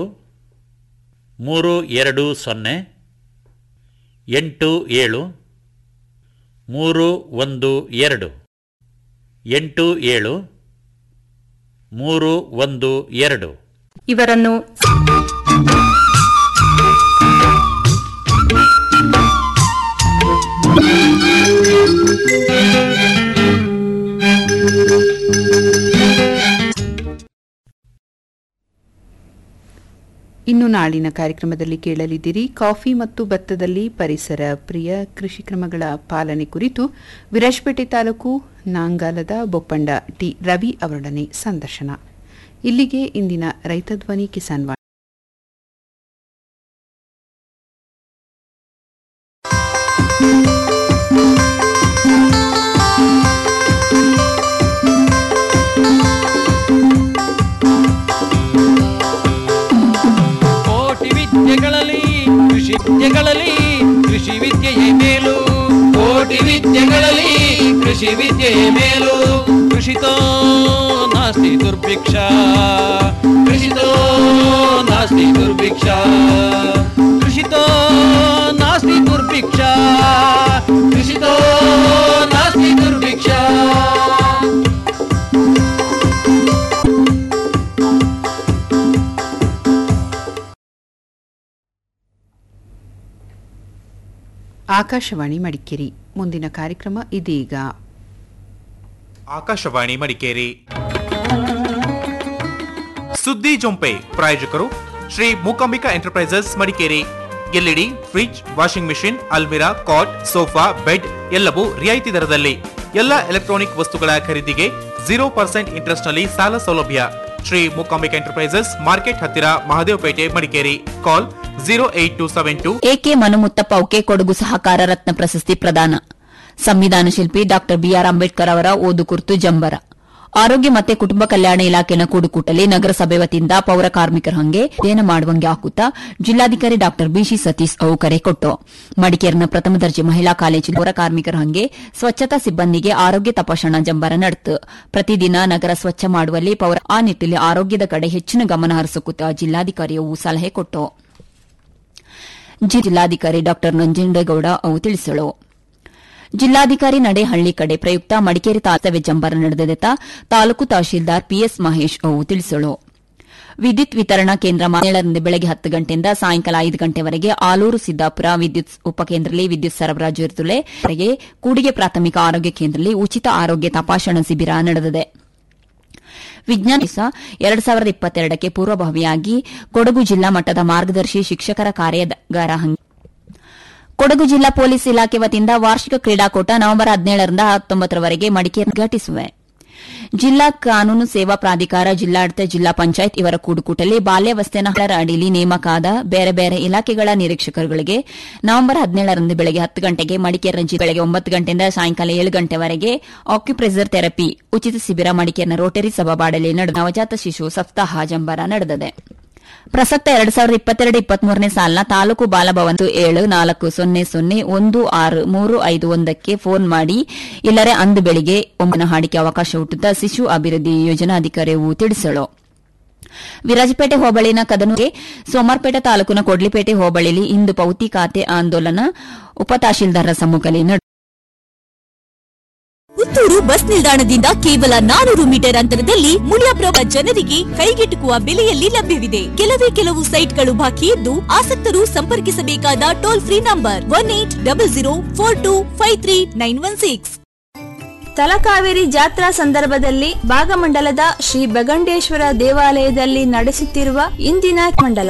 ಮೂರು ಎರಡು ಸೊನ್ನೆ ಎಂಟು ಏಳು ಮೂರು ಒಂದು ಎರಡು ಎಂಟು ಏಳು ಮೂರು ಒಂದು ಎರಡು ಇವರನ್ನು ಇನ್ನು ನಾಳಿನ ಕಾರ್ಯಕ್ರಮದಲ್ಲಿ ಕೇಳಲಿದ್ದೀರಿ ಕಾಫಿ ಮತ್ತು ಭತ್ತದಲ್ಲಿ ಪರಿಸರ ಪ್ರಿಯ ಕೃಷಿ ಕ್ರಮಗಳ ಪಾಲನೆ ಕುರಿತು ವಿರಾಜಪೇಟೆ ತಾಲೂಕು ನಾಂಗಾಲದ ಬೊಪ್ಪಂಡ ಟಿ ರವಿ ಅವರೊಡನೆ ಸಂದರ್ಶನ ಇಲ್ಲಿಗೆ ಇಂದಿನ ರೈತ ಧ್ವನಿ ಕಿಸಾನ್ ವಾಣಿ ಕೋಟಿ ವಿದ್ಯೆಗಳಲ್ಲಿ ಕೃಷಿ ವಿದ್ಯೆಗಳಲ್ಲಿ ಕೃಷಿ ವಿದ್ಯೆಯೇ ಮೇಲು ಕೋಟಿ ವಿದ್ಯೆಗಳಲ್ಲಿ ಕೃಷಿ ವಿದ್ಯೆಯೇ ಮೇಲು ಕೃಷಿತೋ ನಾಸ್ತಿ ದುರ್ಭಿಕ್ಷ ಕೃಷಿತೋ ನಾಸ್ತಿ ದುರ್ಭಿಕ್ಷ ಕೃಷಿತೋ ನಾಸ್ತಿ ದುರ್ಭಿಕ್ಷ ಕೃಷಿತೋ ನಾಸ್ತಿ ದುರ್ಭಿಕ್ಷ ಆಕಾಶವಾಣಿ ಮಡಿಕೇರಿ ಮುಂದಿನ ಕಾರ್ಯಕ್ರಮ ಇದೀಗ ಆಕಾಶವಾಣಿ ಮಡಿಕೇರಿ ಸುದ್ದಿ ಜೊಂಪೆ ಪ್ರಾಯೋಜಕರು Shri Mookambika enterprises Madikeri LED fridge washing machine ಅಲ್ಮಿರಾ ಕಾಟ್ ಸೋಫಾ ಬೆಡ್ ಎಲ್ಲವೂ ರಿಯಾಯಿತಿ ದರದಲ್ಲಿ ಎಲ್ಲ ಎಲೆಕ್ಟ್ರಾನಿಕ್ ವಸ್ತುಗಳ ಖರೀದಿಗೆ ಜೀರೋ ಪರ್ಸೆಂಟ್ ಇಂಟ್ರೆಸ್ಟ್ ನಲ್ಲಿ ಸಾಲ ಸೌಲಭ್ಯ ಶ್ರೀ ಮೂಕಾಂಬಿಕಾ ಎಂಟರ್ಪ್ರೈಸಸ್ ಮಾರ್ಕೆಟ್ ಹತ್ತಿರ Mahadevapet Madikeri call zero eight two seven two A ಮನುಮುತ್ತಪ್ಪವುಕೆ ಕೊಡಗು ಸಹಕಾರ ರತ್ನ ಪ್ರಶಸ್ತಿ ಪ್ರದಾನ ಸಂವಿಧಾನ ಶಿಲ್ಪಿ ಡಾ ಬಿಆರ್ ಅಂಬೇಡ್ಕರ್ ಅವರ ಓದು ಕುರಿತು ಜಂಬರ ಆರೋಗ್ಯ ಮತ್ತೆ ಕುಟುಂಬ ಕಲ್ಯಾಣ ಇಲಾಖೆನ ಕೂಡುಕೂಟಲಿ ನಗರಸಭೆ ವತಿಯಿಂದ ಪೌರ ಕಾರ್ಮಿಕರ ಹಂಗೆ ಅಧ್ಯಯನ ಮಾಡುವಂಗೆ ಹಾಕುತ್ತಾ ಜಿಲ್ಲಾಧಿಕಾರಿ ಡಾ ಬಿಸಿ ಸತೀಶ್ ಅವು ಕರೆ ಕೊಟ್ಟು ಮಡಿಕೇರಿನ ಪ್ರಥಮ ದರ್ಜೆ ಮಹಿಳಾ ಕಾಲೇಜಿನ ಪೌರ ಕಾರ್ಮಿಕರ ಹಂಗೆ ಸ್ವಚ್ಛತಾ ಸಿಬ್ಬಂದಿಗೆ ಆರೋಗ್ಯ ತಪಾಸಣಾ ಜಂಬರ ನಡೆತು ಪ್ರತಿದಿನ ನಗರ ಸ್ವಚ್ಛ ಮಾಡುವಲ್ಲಿ ಪೌರ ಆ ನಿಟ್ಟಿನಲ್ಲಿ ಆರೋಗ್ಯದ ಕಡೆ ಹೆಚ್ಚಿನ ಗಮನ ಹರಿಸುತ್ತಾ ಜಿಲ್ಲಾಧಿಕಾರಿಯು ಸಲಹೆ ಕೊಟ್ಟು ಜಿಲ್ಲಾಧಿಕಾರಿ ಡಾ ನಂಜೇಗೌಡ ಅವು ತಿಳಿಸಲು ಜಿಲ್ಲಾಧಿಕಾರಿ ನಡೆ ಹಳ್ಳಿ ಕಡೆ ಪ್ರಯುಕ್ತ ಮಡಿಕೇರಿ ತಾಸವೆ ಜಂಬರ ನಡೆದೆತ ತಾಲೂಕು ತಹಶೀಲ್ದಾರ್ ಪಿಎಸ್ ಮಹೇಶ್ ಅವು ತಿಳಿಸಲು ವಿದ್ಯುತ್ ವಿತರಣಾ ಕೇಂದ್ರ ಏಳರಿಂದ ಬೆಳಗ್ಗೆ ಹತ್ತು ಗಂಟೆಯಿಂದ ಸಾಯಂಕಾಲ ಐದು ಗಂಟೆವರೆಗೆ ಆಲೂರು ಸಿದ್ದಾಪುರ ವಿದ್ಯುತ್ ಉಪಕೇಂದ್ರದಲ್ಲಿ ವಿದ್ಯುತ್ ಸರಬರಾಜು ಇರುತ್ತಲೇ ಕೂಡಿಗೆ ಪ್ರಾಥಮಿಕ ಆರೋಗ್ಯ ಕೇಂದ್ರದಲ್ಲಿ ಉಚಿತ ಆರೋಗ್ಯ ತಪಾಸಣಾ ಶಿಬಿರ ನಡೆದಿದೆ ವಿಜ್ಞಾನ ದಿವಸ ಎರಡ್ ಸಾವಿರದ ಇಪ್ಪತ್ತೆರಡಕ್ಕೆ ಪೂರ್ವಭಾವಿಯಾಗಿ ಕೊಡಗು ಜಿಲ್ಲಾ ಮಟ್ಟದ ಮಾರ್ಗದರ್ಶಿ ಶಿಕ್ಷಕರ ಕಾರ್ಯಾಗಾರ ಹಂಗೆ ಕೊಡಗು ಜಿಲ್ಲಾ ಪೊಲೀಸ್ ಇಲಾಖೆ ವತಿಯಿಂದ ವಾರ್ಷಿಕ ಕ್ರೀಡಾಕೂಟ ನವೆಂಬರ್ ಹದಿನೇಳರಿಂದ ಹತ್ತೊಂಬತ್ತರವರೆಗೆ ಮಡಿಕೇರಿ ಉದ್ಘಾಟಿಸುವೆ ಜಿಲ್ಲಾ ಕಾನೂನು ಸೇವಾ ಪ್ರಾಧಿಕಾರ ಜಿಲ್ಲಾಡಳಿತ ಜಿಲ್ಲಾ ಪಂಚಾಯತ್ ಇವರ ಕೂಡುಕೂಟಲ್ಲಿ ಬಾಲ್ಯಾವಸ್ಥೆನ ಅಡಿಲಿ ನೇಮಕಾದ ಬೇರೆ ಬೇರೆ ಇಲಾಖೆಗಳ ನಿರೀಕ್ಷಕರುಗಳಿಗೆ ನವೆಂಬರ್ ಹದಿನೇಳರಂದು ಬೆಳಗ್ಗೆ ಹತ್ತು ಗಂಟೆಗೆ ಮಡಿಕೇರಿ ರಂಜಿ ಬೆಳಗ್ಗೆ ಒಂಬತ್ತು ಗಂಟೆಯಿಂದ ಸಾಯಂಕಾಲ ಏಳು ಗಂಟೆವರೆಗೆ ಆಕ್ಯುಪ್ರೆಸರ್ ಥೆರಪಿ ಉಚಿತ ಶಿಬಿರ ಮಡಿಕೇರಿನ ರೋಟರಿ ಸಭಾಬಾಡಲಿ ನಡೆದ ನವಜಾತ ಶಿಶು ಸಪ್ತಾಹ ಜಂಬರ ನಡೆದಿದೆ ಪ್ರಸಕ್ತ ಎರಡ್ ಸಾವಿರದ ಇಪ್ಪತ್ತೆರಡು ಇಪ್ಪತ್ಮೂರನೇ ಸಾಲಿನ ತಾಲೂಕು ಬಾಲಭವನ್ ಏಳು ನಾಲ್ಕು ಸೊನ್ನೆ ಸೊನ್ನೆ ಒಂದು ಆರು ಮೂರು ಐದು ಒಂದಕ್ಕೆ ಫೋನ್ ಮಾಡಿ ಇಲ್ಲರೆ ಅಂದು ಬೆಳಿಗ್ಗೆ ಒಮ್ಮನ ಹಾಡಿಕೆ ಅವಕಾಶ ಹುಟ್ಟುತ್ತಾ ಶಿಶು ಅಭಿವೃದ್ಧಿ ಯೋಜನಾಧಿಕಾರಿಯು ತಿಳಿಸಳು ವಿರಾಜಪೇಟೆ ಹೋಬಳಿನ ಕದನೂರಿಗೆ ಸೋಮಾರ್ಪೇಟೆ ತಾಲೂಕಿನ ಕೊಡ್ಲಿಪೇಟೆ ಹೋಬಳಿಯಲ್ಲಿ ಇಂದು ಪೌತಿ ಖಾತೆ ಆಂದೋಲನ ಉಪ ತಹಶೀಲ್ದಾರರ ಸಮ್ಮುಖದಲ್ಲಿ ನಡೆಯಿತು. ಪುತ್ತೂರು ಬಸ್ ನಿಲ್ದಾಣದಿಂದ ಕೇವಲ ನಾನೂರು ಮೀಟರ್ ಅಂತರದಲ್ಲಿ ಮುಳಿಯಾಪ್ರಭ ಜನರಿಗೆ ಕೈಗೆಟುಕುವ ಬೆಲೆಯಲ್ಲಿ ಲಭ್ಯವಿದೆ ಕೆಲವೇ ಕೆಲವು ಸೈಟ್ಗಳು ಬಾಕಿ ಇದ್ದು ಆಸಕ್ತರು ಸಂಪರ್ಕಿಸಬೇಕಾದ toll free number one eight double zero four two five three nine one six Talakaveri ಜಾತ್ರಾ ಸಂದರ್ಭದಲ್ಲಿ ಭಾಗಮಂಡಲದ ಶ್ರೀ ಬಗಂಡೇಶ್ವರ ದೇವಾಲಯದಲ್ಲಿ ನಡೆಸುತ್ತಿರುವ ಇಂದಿನ ಮಂಡಲ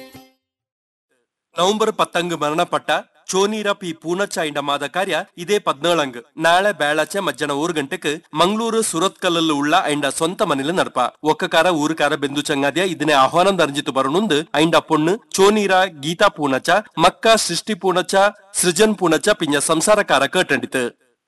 ನವೆಂಬರ್ ಪತ್ತಂಗ್ ಮರಣಪಟ್ಟ ಚೋನೀರ ಪಿ ಪೂನಚ್ಚ ಇಂಡ ಮಾದ ಕಾರ್ಯ ಇದೇ ಪದ್ನೇಳಂಗ್ ನಾಳೆ ಬೇಳಾಚೆ ಮಧ್ಯಾಹ್ನ ಊರು ಗಂಟೆಕ್ ಮಂಗಳೂರು ಸುರತ್ಕಲ್ಲಲ್ಲಿ ಉಳ್ಳ ಐಂಡ ಸ್ವಂತ ಮನೇಲಿ ನಡಪ ಒಕ್ಕಕಾರ ಊರುಕಾರ ಬೆಂದು ಚಂಗಾದ್ಯ ಇದನ್ನೇ ಆಹ್ವಾನ ಅರ್ಜಿತು ಬರನುಂದು ಐಂಡ ಪೊಣ್ಣು ಚೋನೀರ ಗೀತಾ ಪೂನಚ್ಚ ಮಕ್ಕ ಸೃಷ್ಟಿ ಪೂನಚ್ಚ ಸೃಜನ್ ಪೂನಚ್ಚ ಪಿಂಜ ಸಂಸಾರಕಾರ ಕೇಟಂಡಿತು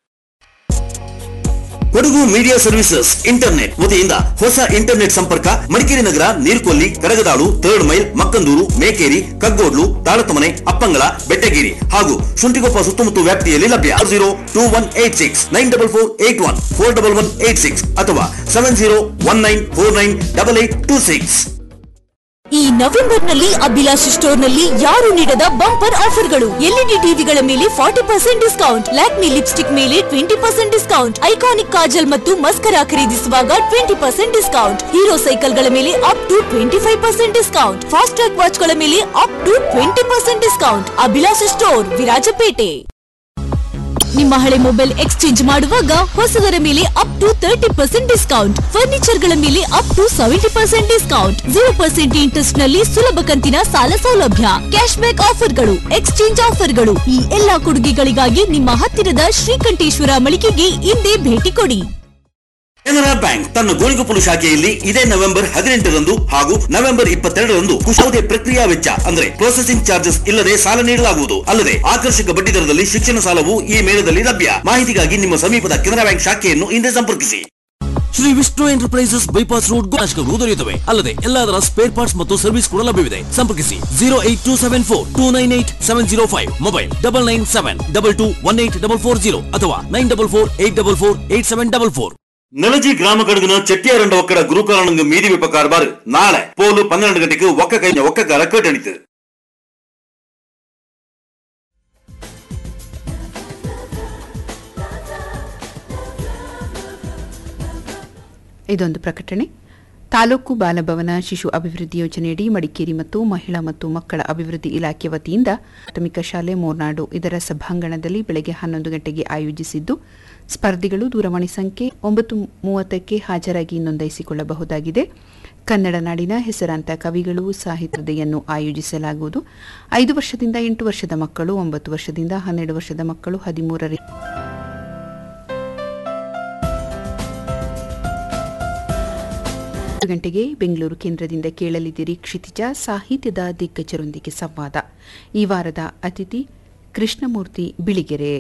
ಕೊಡಗು ಮೀಡಿಯಾ ಸರ್ವಿಸಸ್ ಇಂಟರ್ನೆಟ್ ವತಿಯಿಂದ ಹೊಸ ಇಂಟರ್ನೆಟ್ ಸಂಪರ್ಕ ಮಡಿಕೇರಿ ನಗರ ನೀರ್ಕೊಲ್ಲಿ ಕರಗದಾಳು ಥರ್ಡ್ ಮೈಲ್ ಮಕ್ಕಂದೂರು ಮೇಕೇರಿ ಕಗ್ಗೋಡ್ಲು ತಾಳತಮನೆ ಅಪ್ಪಂಗಳ ಬೆಟ್ಟಗೇರಿ ಹಾಗೂ ಶುಂಠಿಗೊಪ್ಪ ಸುತ್ತಮುತ್ತ ವ್ಯಾಪ್ತಿಯಲ್ಲಿ ಲಭ್ಯ zero two one eight six nine double four eight one four double one eight six ಅಥವಾ seven zero one nine four nine double eight two six ಈ ನವೆಂಬರ್ನಲ್ಲಿ ಅಭಿಲಾಷ್ ಸ್ಟೋರ್ನಲ್ಲಿ ಯಾರು ನೀಡದ ಬಂಪರ್ ಆಫರ್ಗಳು ಎಲ್ಇಡಿ ಟಿವಿಗಳ ಮೇಲೆ forty percent discount Lakme lipstick ಮೇಲೆ twenty percent discount iconic kajal ಮತ್ತು ಮಸ್ಕರಾ ಖರೀದಿಸುವಾಗ ಟ್ವೆಂಟಿ ಪರ್ಸೆಂಟ್ ಡಿಸ್ಕೌಂಟ್ ಹೀರೋ ಸೈಕಲ್ಗಳ ಮೇಲೆ up to twenty five percent discount Fastrack ವಾಚ್ಗಳ ಮೇಲೆ up to twenty percent discount Abhilash store Virajpet ನಿಮ್ಮ ಹಳೆ ಮೊಬೈಲ್ ಎಕ್ಸ್ಚೇಂಜ್ ಮಾಡುವಾಗ ಹೊಸದರ ಮೇಲೆ up to thirty percent discount furniture ಗಳ ಮೇಲೆ up to seventy percent discount zero percent interest ನಲ್ಲಿ ಸುಲಭ ಕಂತಿನ ಸಾಲ ಸೌಲಭ್ಯ ಕ್ಯಾಶ್ ಬ್ಯಾಕ್ ಆಫರ್ಗಳು ಎಕ್ಸ್ಚೇಂಜ್ ಆಫರ್ಗಳು ಈ ಎಲ್ಲಾ ಕೊಡುಗೆಗಳಿಗಾಗಿ ನಿಮ್ಮ ಹತ್ತಿರದ ಶ್ರೀಕಂಠೇಶ್ವರ ಮಳಿಗೆಗೆ ಇಂದೇ ಭೇಟಿ ಕೊಡಿ ಕೆನರಾ ಬ್ಯಾಂಕ್ ತನ್ನ ಗೋಣಿಗೊಪ್ಪಲು ಶಾಖೆಯಲ್ಲಿ ಇದೇ ನವೆಂಬರ್ ಹದಿನೆಂಟರಂದು ಹಾಗೂ ನವೆಂಬರ್ ಇಪ್ಪತ್ತೆರಡರಂದು ಯಾವುದೇ ಪ್ರಕ್ರಿಯಾ ವೆಚ್ಚ ಅಂದ್ರೆ ಪ್ರೊಸೆಸಿಂಗ್ ಚಾರ್ಜಸ್ ಇಲ್ಲದೆ ಸಾಲ ನೀಡಲಾಗುವುದು ಅಲ್ಲದೆ ಆಕರ್ಷಕ ಬಡ್ಡಿ ದರದಲ್ಲಿ ಶಿಕ್ಷಣ ಸಾಲವು ಈ ಮೇಳದಲ್ಲಿ ಲಭ್ಯ ಮಾಹಿತಿಗಾಗಿ ನಿಮ್ಮ ಸಮೀಪದ ಕೆನರಾ ಬ್ಯಾಂಕ್ ಶಾಖೆಯನ್ನು ಹಿಂದೆ ಸಂಪರ್ಕಿಸಿ Shri Vishnu enterprises bypass road ಗೋನಾಶಕಗಳು ದೊರೆಯುತ್ತವೆ ಅಲ್ಲದೆ ಎಲ್ಲದರ ಸ್ಪೇರ್ ಪಾರ್ಟ್ಸ್ ಮತ್ತು ಸರ್ವಿಸ್ ಕೂಡ ಲಭ್ಯವಿದೆ ಸಂಪರ್ಕಿಸಿ zero eight two seven four two nine eight seven zero five mobile double nine seven double two one eight double four zero ಅಥವಾ nine double four eight double four eight seven double four ನೆಲಜಿ ಗ್ರಾಮ ಕಡಗಿನ ಚೆಟ್ಟಿಯಾರಂಡ ಒಕ್ಕಡ ಗುರುಕಾರಣಂಗ ಮೀದಿ ವಿಪಕಾರ ಬಾರು ನಾಳೆ ಪೋಲು ಪನ್ನೆರಡು ಗಂಟೆಗೆ ಒಕ್ಕ ಕೈ ಒಕ್ಕಕಾರ ಕೇಟಣಿತು ಇದೊಂದು ಪ್ರಕಟಣೆ ತಾಲೂಕು ಬಾಲಭವನ ಶಿಶು ಅಭಿವೃದ್ಧಿ ಯೋಜನೆಯಡಿ ಮಡಿಕೇರಿ ಮತ್ತು ಮಹಿಳಾ ಮತ್ತು ಮಕ್ಕಳ ಅಭಿವೃದ್ಧಿ ಇಲಾಖೆ ವತಿಯಿಂದ ಪ್ರಾಥಮಿಕ ಶಾಲೆ ಮೂರ್ನಾಡು ಇದರ ಸಭಾಂಗಣದಲ್ಲಿ ಬೆಳಗ್ಗೆ ಹನ್ನೊಂದು ಗಂಟೆಗೆ ಆಯೋಜಿಸಿದ್ದು ಸ್ಪರ್ಧಿಗಳು ದೂರವಾಣಿ ಸಂಖ್ಯೆ ಒಂಬತ್ತು ಮೂವತ್ತಕ್ಕೆ ಹಾಜರಾಗಿ ನೋಂದಾಯಿಸಿಕೊಳ್ಳಬಹುದಾಗಿದೆ ಕನ್ನಡ ನಾಡಿನ ಹೆಸರಾಂತ ಕವಿಗಳು ಸಾಹಿತ್ಯದೆಯನ್ನು ಆಯೋಜಿಸಲಾಗುವುದು ಐದು ವರ್ಷದಿಂದ ಎಂಟು ವರ್ಷದ ಮಕ್ಕಳು ಒಂಬತ್ತು ವರ್ಷದಿಂದ ಹನ್ನೆರಡು ವರ್ಷದ ಮಕ್ಕಳು ಹದಿಮೂರರ ಗಂಟೆಗೆ ಬೆಂಗಳೂರು ಕೇಂದ್ರದಿಂದ ಕೇಳಲಿದ್ದೀರಿ ಕ್ಷಿತಿಜ ಸಾಹಿತ್ಯದ ದಿಗ್ಗಜರೊಂದಿಗೆ ಸಂವಾದ ಈ ವಾರದ ಅತಿಥಿ ಕೃಷ್ಣಮೂರ್ತಿ ಬಿಳಿಗೆರೆ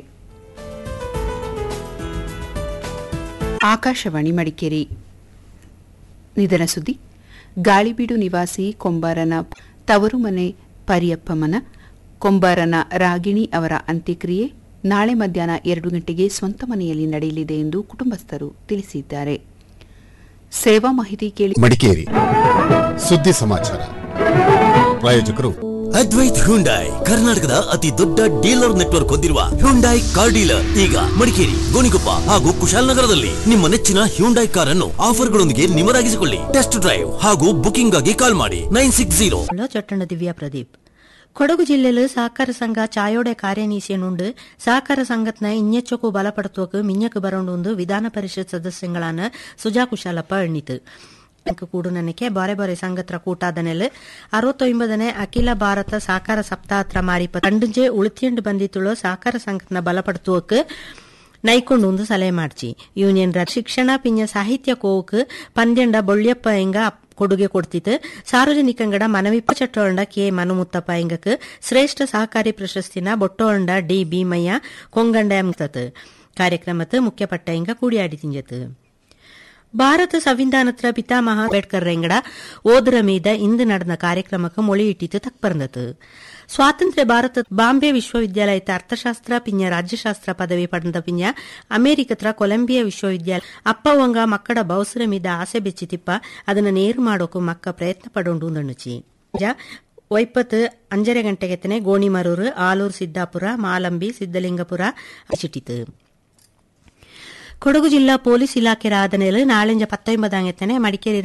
ಆಕಾಶವಾಣಿ ಮಡಿಕೇರಿ ನಿಧನ ಸುದ್ದಿ ಗಾಳಿಬೀಡು ನಿವಾಸಿ ಕೊಂಬಾರನ ತವರು ಮನೆ ಪರಿಯಪ್ಪಮ್ಮನ ಕೊಂಬಾರನ ರಾಗಿಣಿ ಅವರ ಅಂತ್ಯಕ್ರಿಯೆ ನಾಳೆ ಮಧ್ಯಾಹ್ನ ಎರಡು ಗಂಟೆಗೆ ಸ್ವಂತ ಮನೆಯಲ್ಲಿ ನಡೆಯಲಿದೆ ಎಂದು ಕುಟುಂಬಸ್ಥರು ತಿಳಿಸಿದ್ದಾರೆ ಸೇವಾ ಮಾಹಿತಿ ಕೇಳಿ ಮಡಿಕೇರಿ ಸುದ್ದಿ ಸಮಾಚಾರ ಪ್ರಾಯೋಜಕರು ಅದ್ವೈತ್ ಹ್ಯುಂಡಾಯ್ ಕರ್ನಾಟಕದ ಅತಿ ದೊಡ್ಡ ಡೀಲರ್ ನೆಟ್ವರ್ಕ್ ಹೊಂದಿರುವ ಹ್ಯುಂಡಾಯ್ ಕಾರ್ ಡೀಲರ್ ಈಗ ಮಡಿಕೇರಿ ಗೋಣಿಗೊಪ್ಪ ಹಾಗೂ ಕುಶಾಲನಗರದಲ್ಲಿ ನಿಮ್ಮ ನೆಚ್ಚಿನ ಹ್ಯುಂಡಾಯ್ ಕಾರ್ ಅನ್ನು ಆಫರ್ಗಳೊಂದಿಗೆ ನಿಮರಾಗಿಸಿಕೊಳ್ಳಿ ಟೆಸ್ಟ್ ಡ್ರೈವ್ ಹಾಗೂ ಬುಕಿಂಗ್ ಆಗಿ ಕಾಲ್ ಮಾಡಿ ನೈನ್ ಸಿಕ್ಸ್ ಜೀರೋ ಚಟ್ಟಣ ದಿವ್ಯಾ ಪ್ರದೀಪ್ ಕೊಡಗು ಜಿಲ್ಲೆಲು ಸಹಕಾರ ಸಂಘ ಚಾಯೋಡೆ ಕಾರ್ಯನೀಸಿಯನುಂಡು ಸಹಕಾರ ಸಂಘತ್ನ ಇನ್ನೆಚ್ಚಕು ಬಲಪಡುತ್ತೋಕು ಮಿഞ്ഞക്ക് ಬರೋಂಡು ವಿಧಾನ ಪರಿಷತ್ ಸದಸ್ಯಗಳಾನ ಸುಜಾ ಕುಶಾಲಪ್ಪ ಎಣ್ಣಿತು ಕೂಡುನನಕ್ಕೆ ಬಾರೆ ಬಾರೆ ಸಂಘತ್ರ ಕೂಟಾದನೆಲ್ ಅರವತ್ತೊಂಬದನೇ ಅಖಿಲ ಭಾರತ ಸಹಕಾರ ಸಪ್ತಾಹತ್ರ ಮಾರಿಪ ಕಂಡುಂಜೆ ಉಳಿತಿಯಂಡು ಬಂದಿತ್ತುಳೋ ಸಹಕಾರ ಸಂಘತ್ನ ಬಲಪಡುತ್ತೋಕು ನೈಕೊಂಡು ಸಲಹೆ ಮಾಡ್ಚಿ ಯೂನಿಯನ್ ರ ಶಿಕ್ಷಣ ಪಿಂಜ ಸಾಹಿತ್ಯ ಕೋಕ್ ಪಂದ್ಯಂಡ ಬೊಳ್ಯಪ್ಪ ಎಂಗ ಕೊಡುಗೆ ಕೊಡ್ತಿತ್ತು ಸಾರ್ವಜನಿಕಂಗಡ ಮನವಿಪ್ಪ ಚಟ್ಟೋಳಂಡ ಕೆ ಮನುಮುತ್ತಪ್ಪ ಎಂಗಕ್ ಶ್ರೇಷ್ಠ ಸಹಕಾರಿ ಪ್ರಶಸ್ತಿನ ಬೊಟ್ಟೋಳಂಡ ಡಿ ಭೀಮಯ್ಯ ಕೊಂಗಂಡ ಎಂತತ್ ಕಾರ್ಯಕ್ರಮತ್ ಮುಖ್ಯಪಟ್ಟ ಎಂಗ ಕೂಡಿಯಾಡಿ ತಿಂಜತ್ ಭಾರತ ಸಂವಿಧಾನತ್ರ ಪಿತಾಮಹ ಅಂಬೇಡ್ಕರ್ ರೆಂಗಡ ಓದರ ಮೀದ ಇಂದು ನಡೆದ ಕಾರ್ಯಕ್ರಮಕ್ಕೆ ಮೊಳಿ ಇಟ್ಟಿತ್ತು ತಕ್ಪರ್ಂದತ್ ಸ್ವಾತಂತ್ರ್ಯ ಭಾರತ ಬಾಂಬೆ ವಿಶ್ವವಿದ್ಯಾಲಯದ ಅರ್ಥಶಾಸ್ತ್ರ ಪಿಂಜ ರಾಜ್ಯಶಾಸ್ತ್ರ ಪದವಿ ಪಡೆದ ಪಿಂಜ ಅಮೆರಿಕತ್ರ ಕೊಲಂಬಿಯಾ ವಿಶ್ವವಿದ್ಯಾಲಯ ಅಪ್ಪವಂಗ ಮಕ್ಕಳ ಬೌಸರ ಮೀದ ಆಸೆ ಬೆಚ್ಚಿತಿಪ್ಪ ಅದನ್ನ ನೇರು ಮಾಡೋಕು ಮಕ್ಕ ಪ್ರಯತ್ನ ಪಡೋಂಡು ನಣುಚಿ ಒಯ್ಪತ್ತು ಅಂಜರೆ ಗಂಟೆಗೆತ್ತನೆ ಗೋಣಿಮರೂರು ಆಲೂರು ಸಿದ್ದಾಪುರ ಮಾಲಂಬಿ ಸಿದ್ದಲಿಂಗಪುರ ಅಚಿಟಿತು ಕೊಡಗು ಜಿಲ್ಲಾ ಪೊಲೀಸ್ ಇಲಾಖೆ ಆದನೆಲು ನಾಳೆಂಜ ಪತ್ತೊಂಬದಾಂಗೆತ್ತನೆ ಮಡಿಕೇರಿ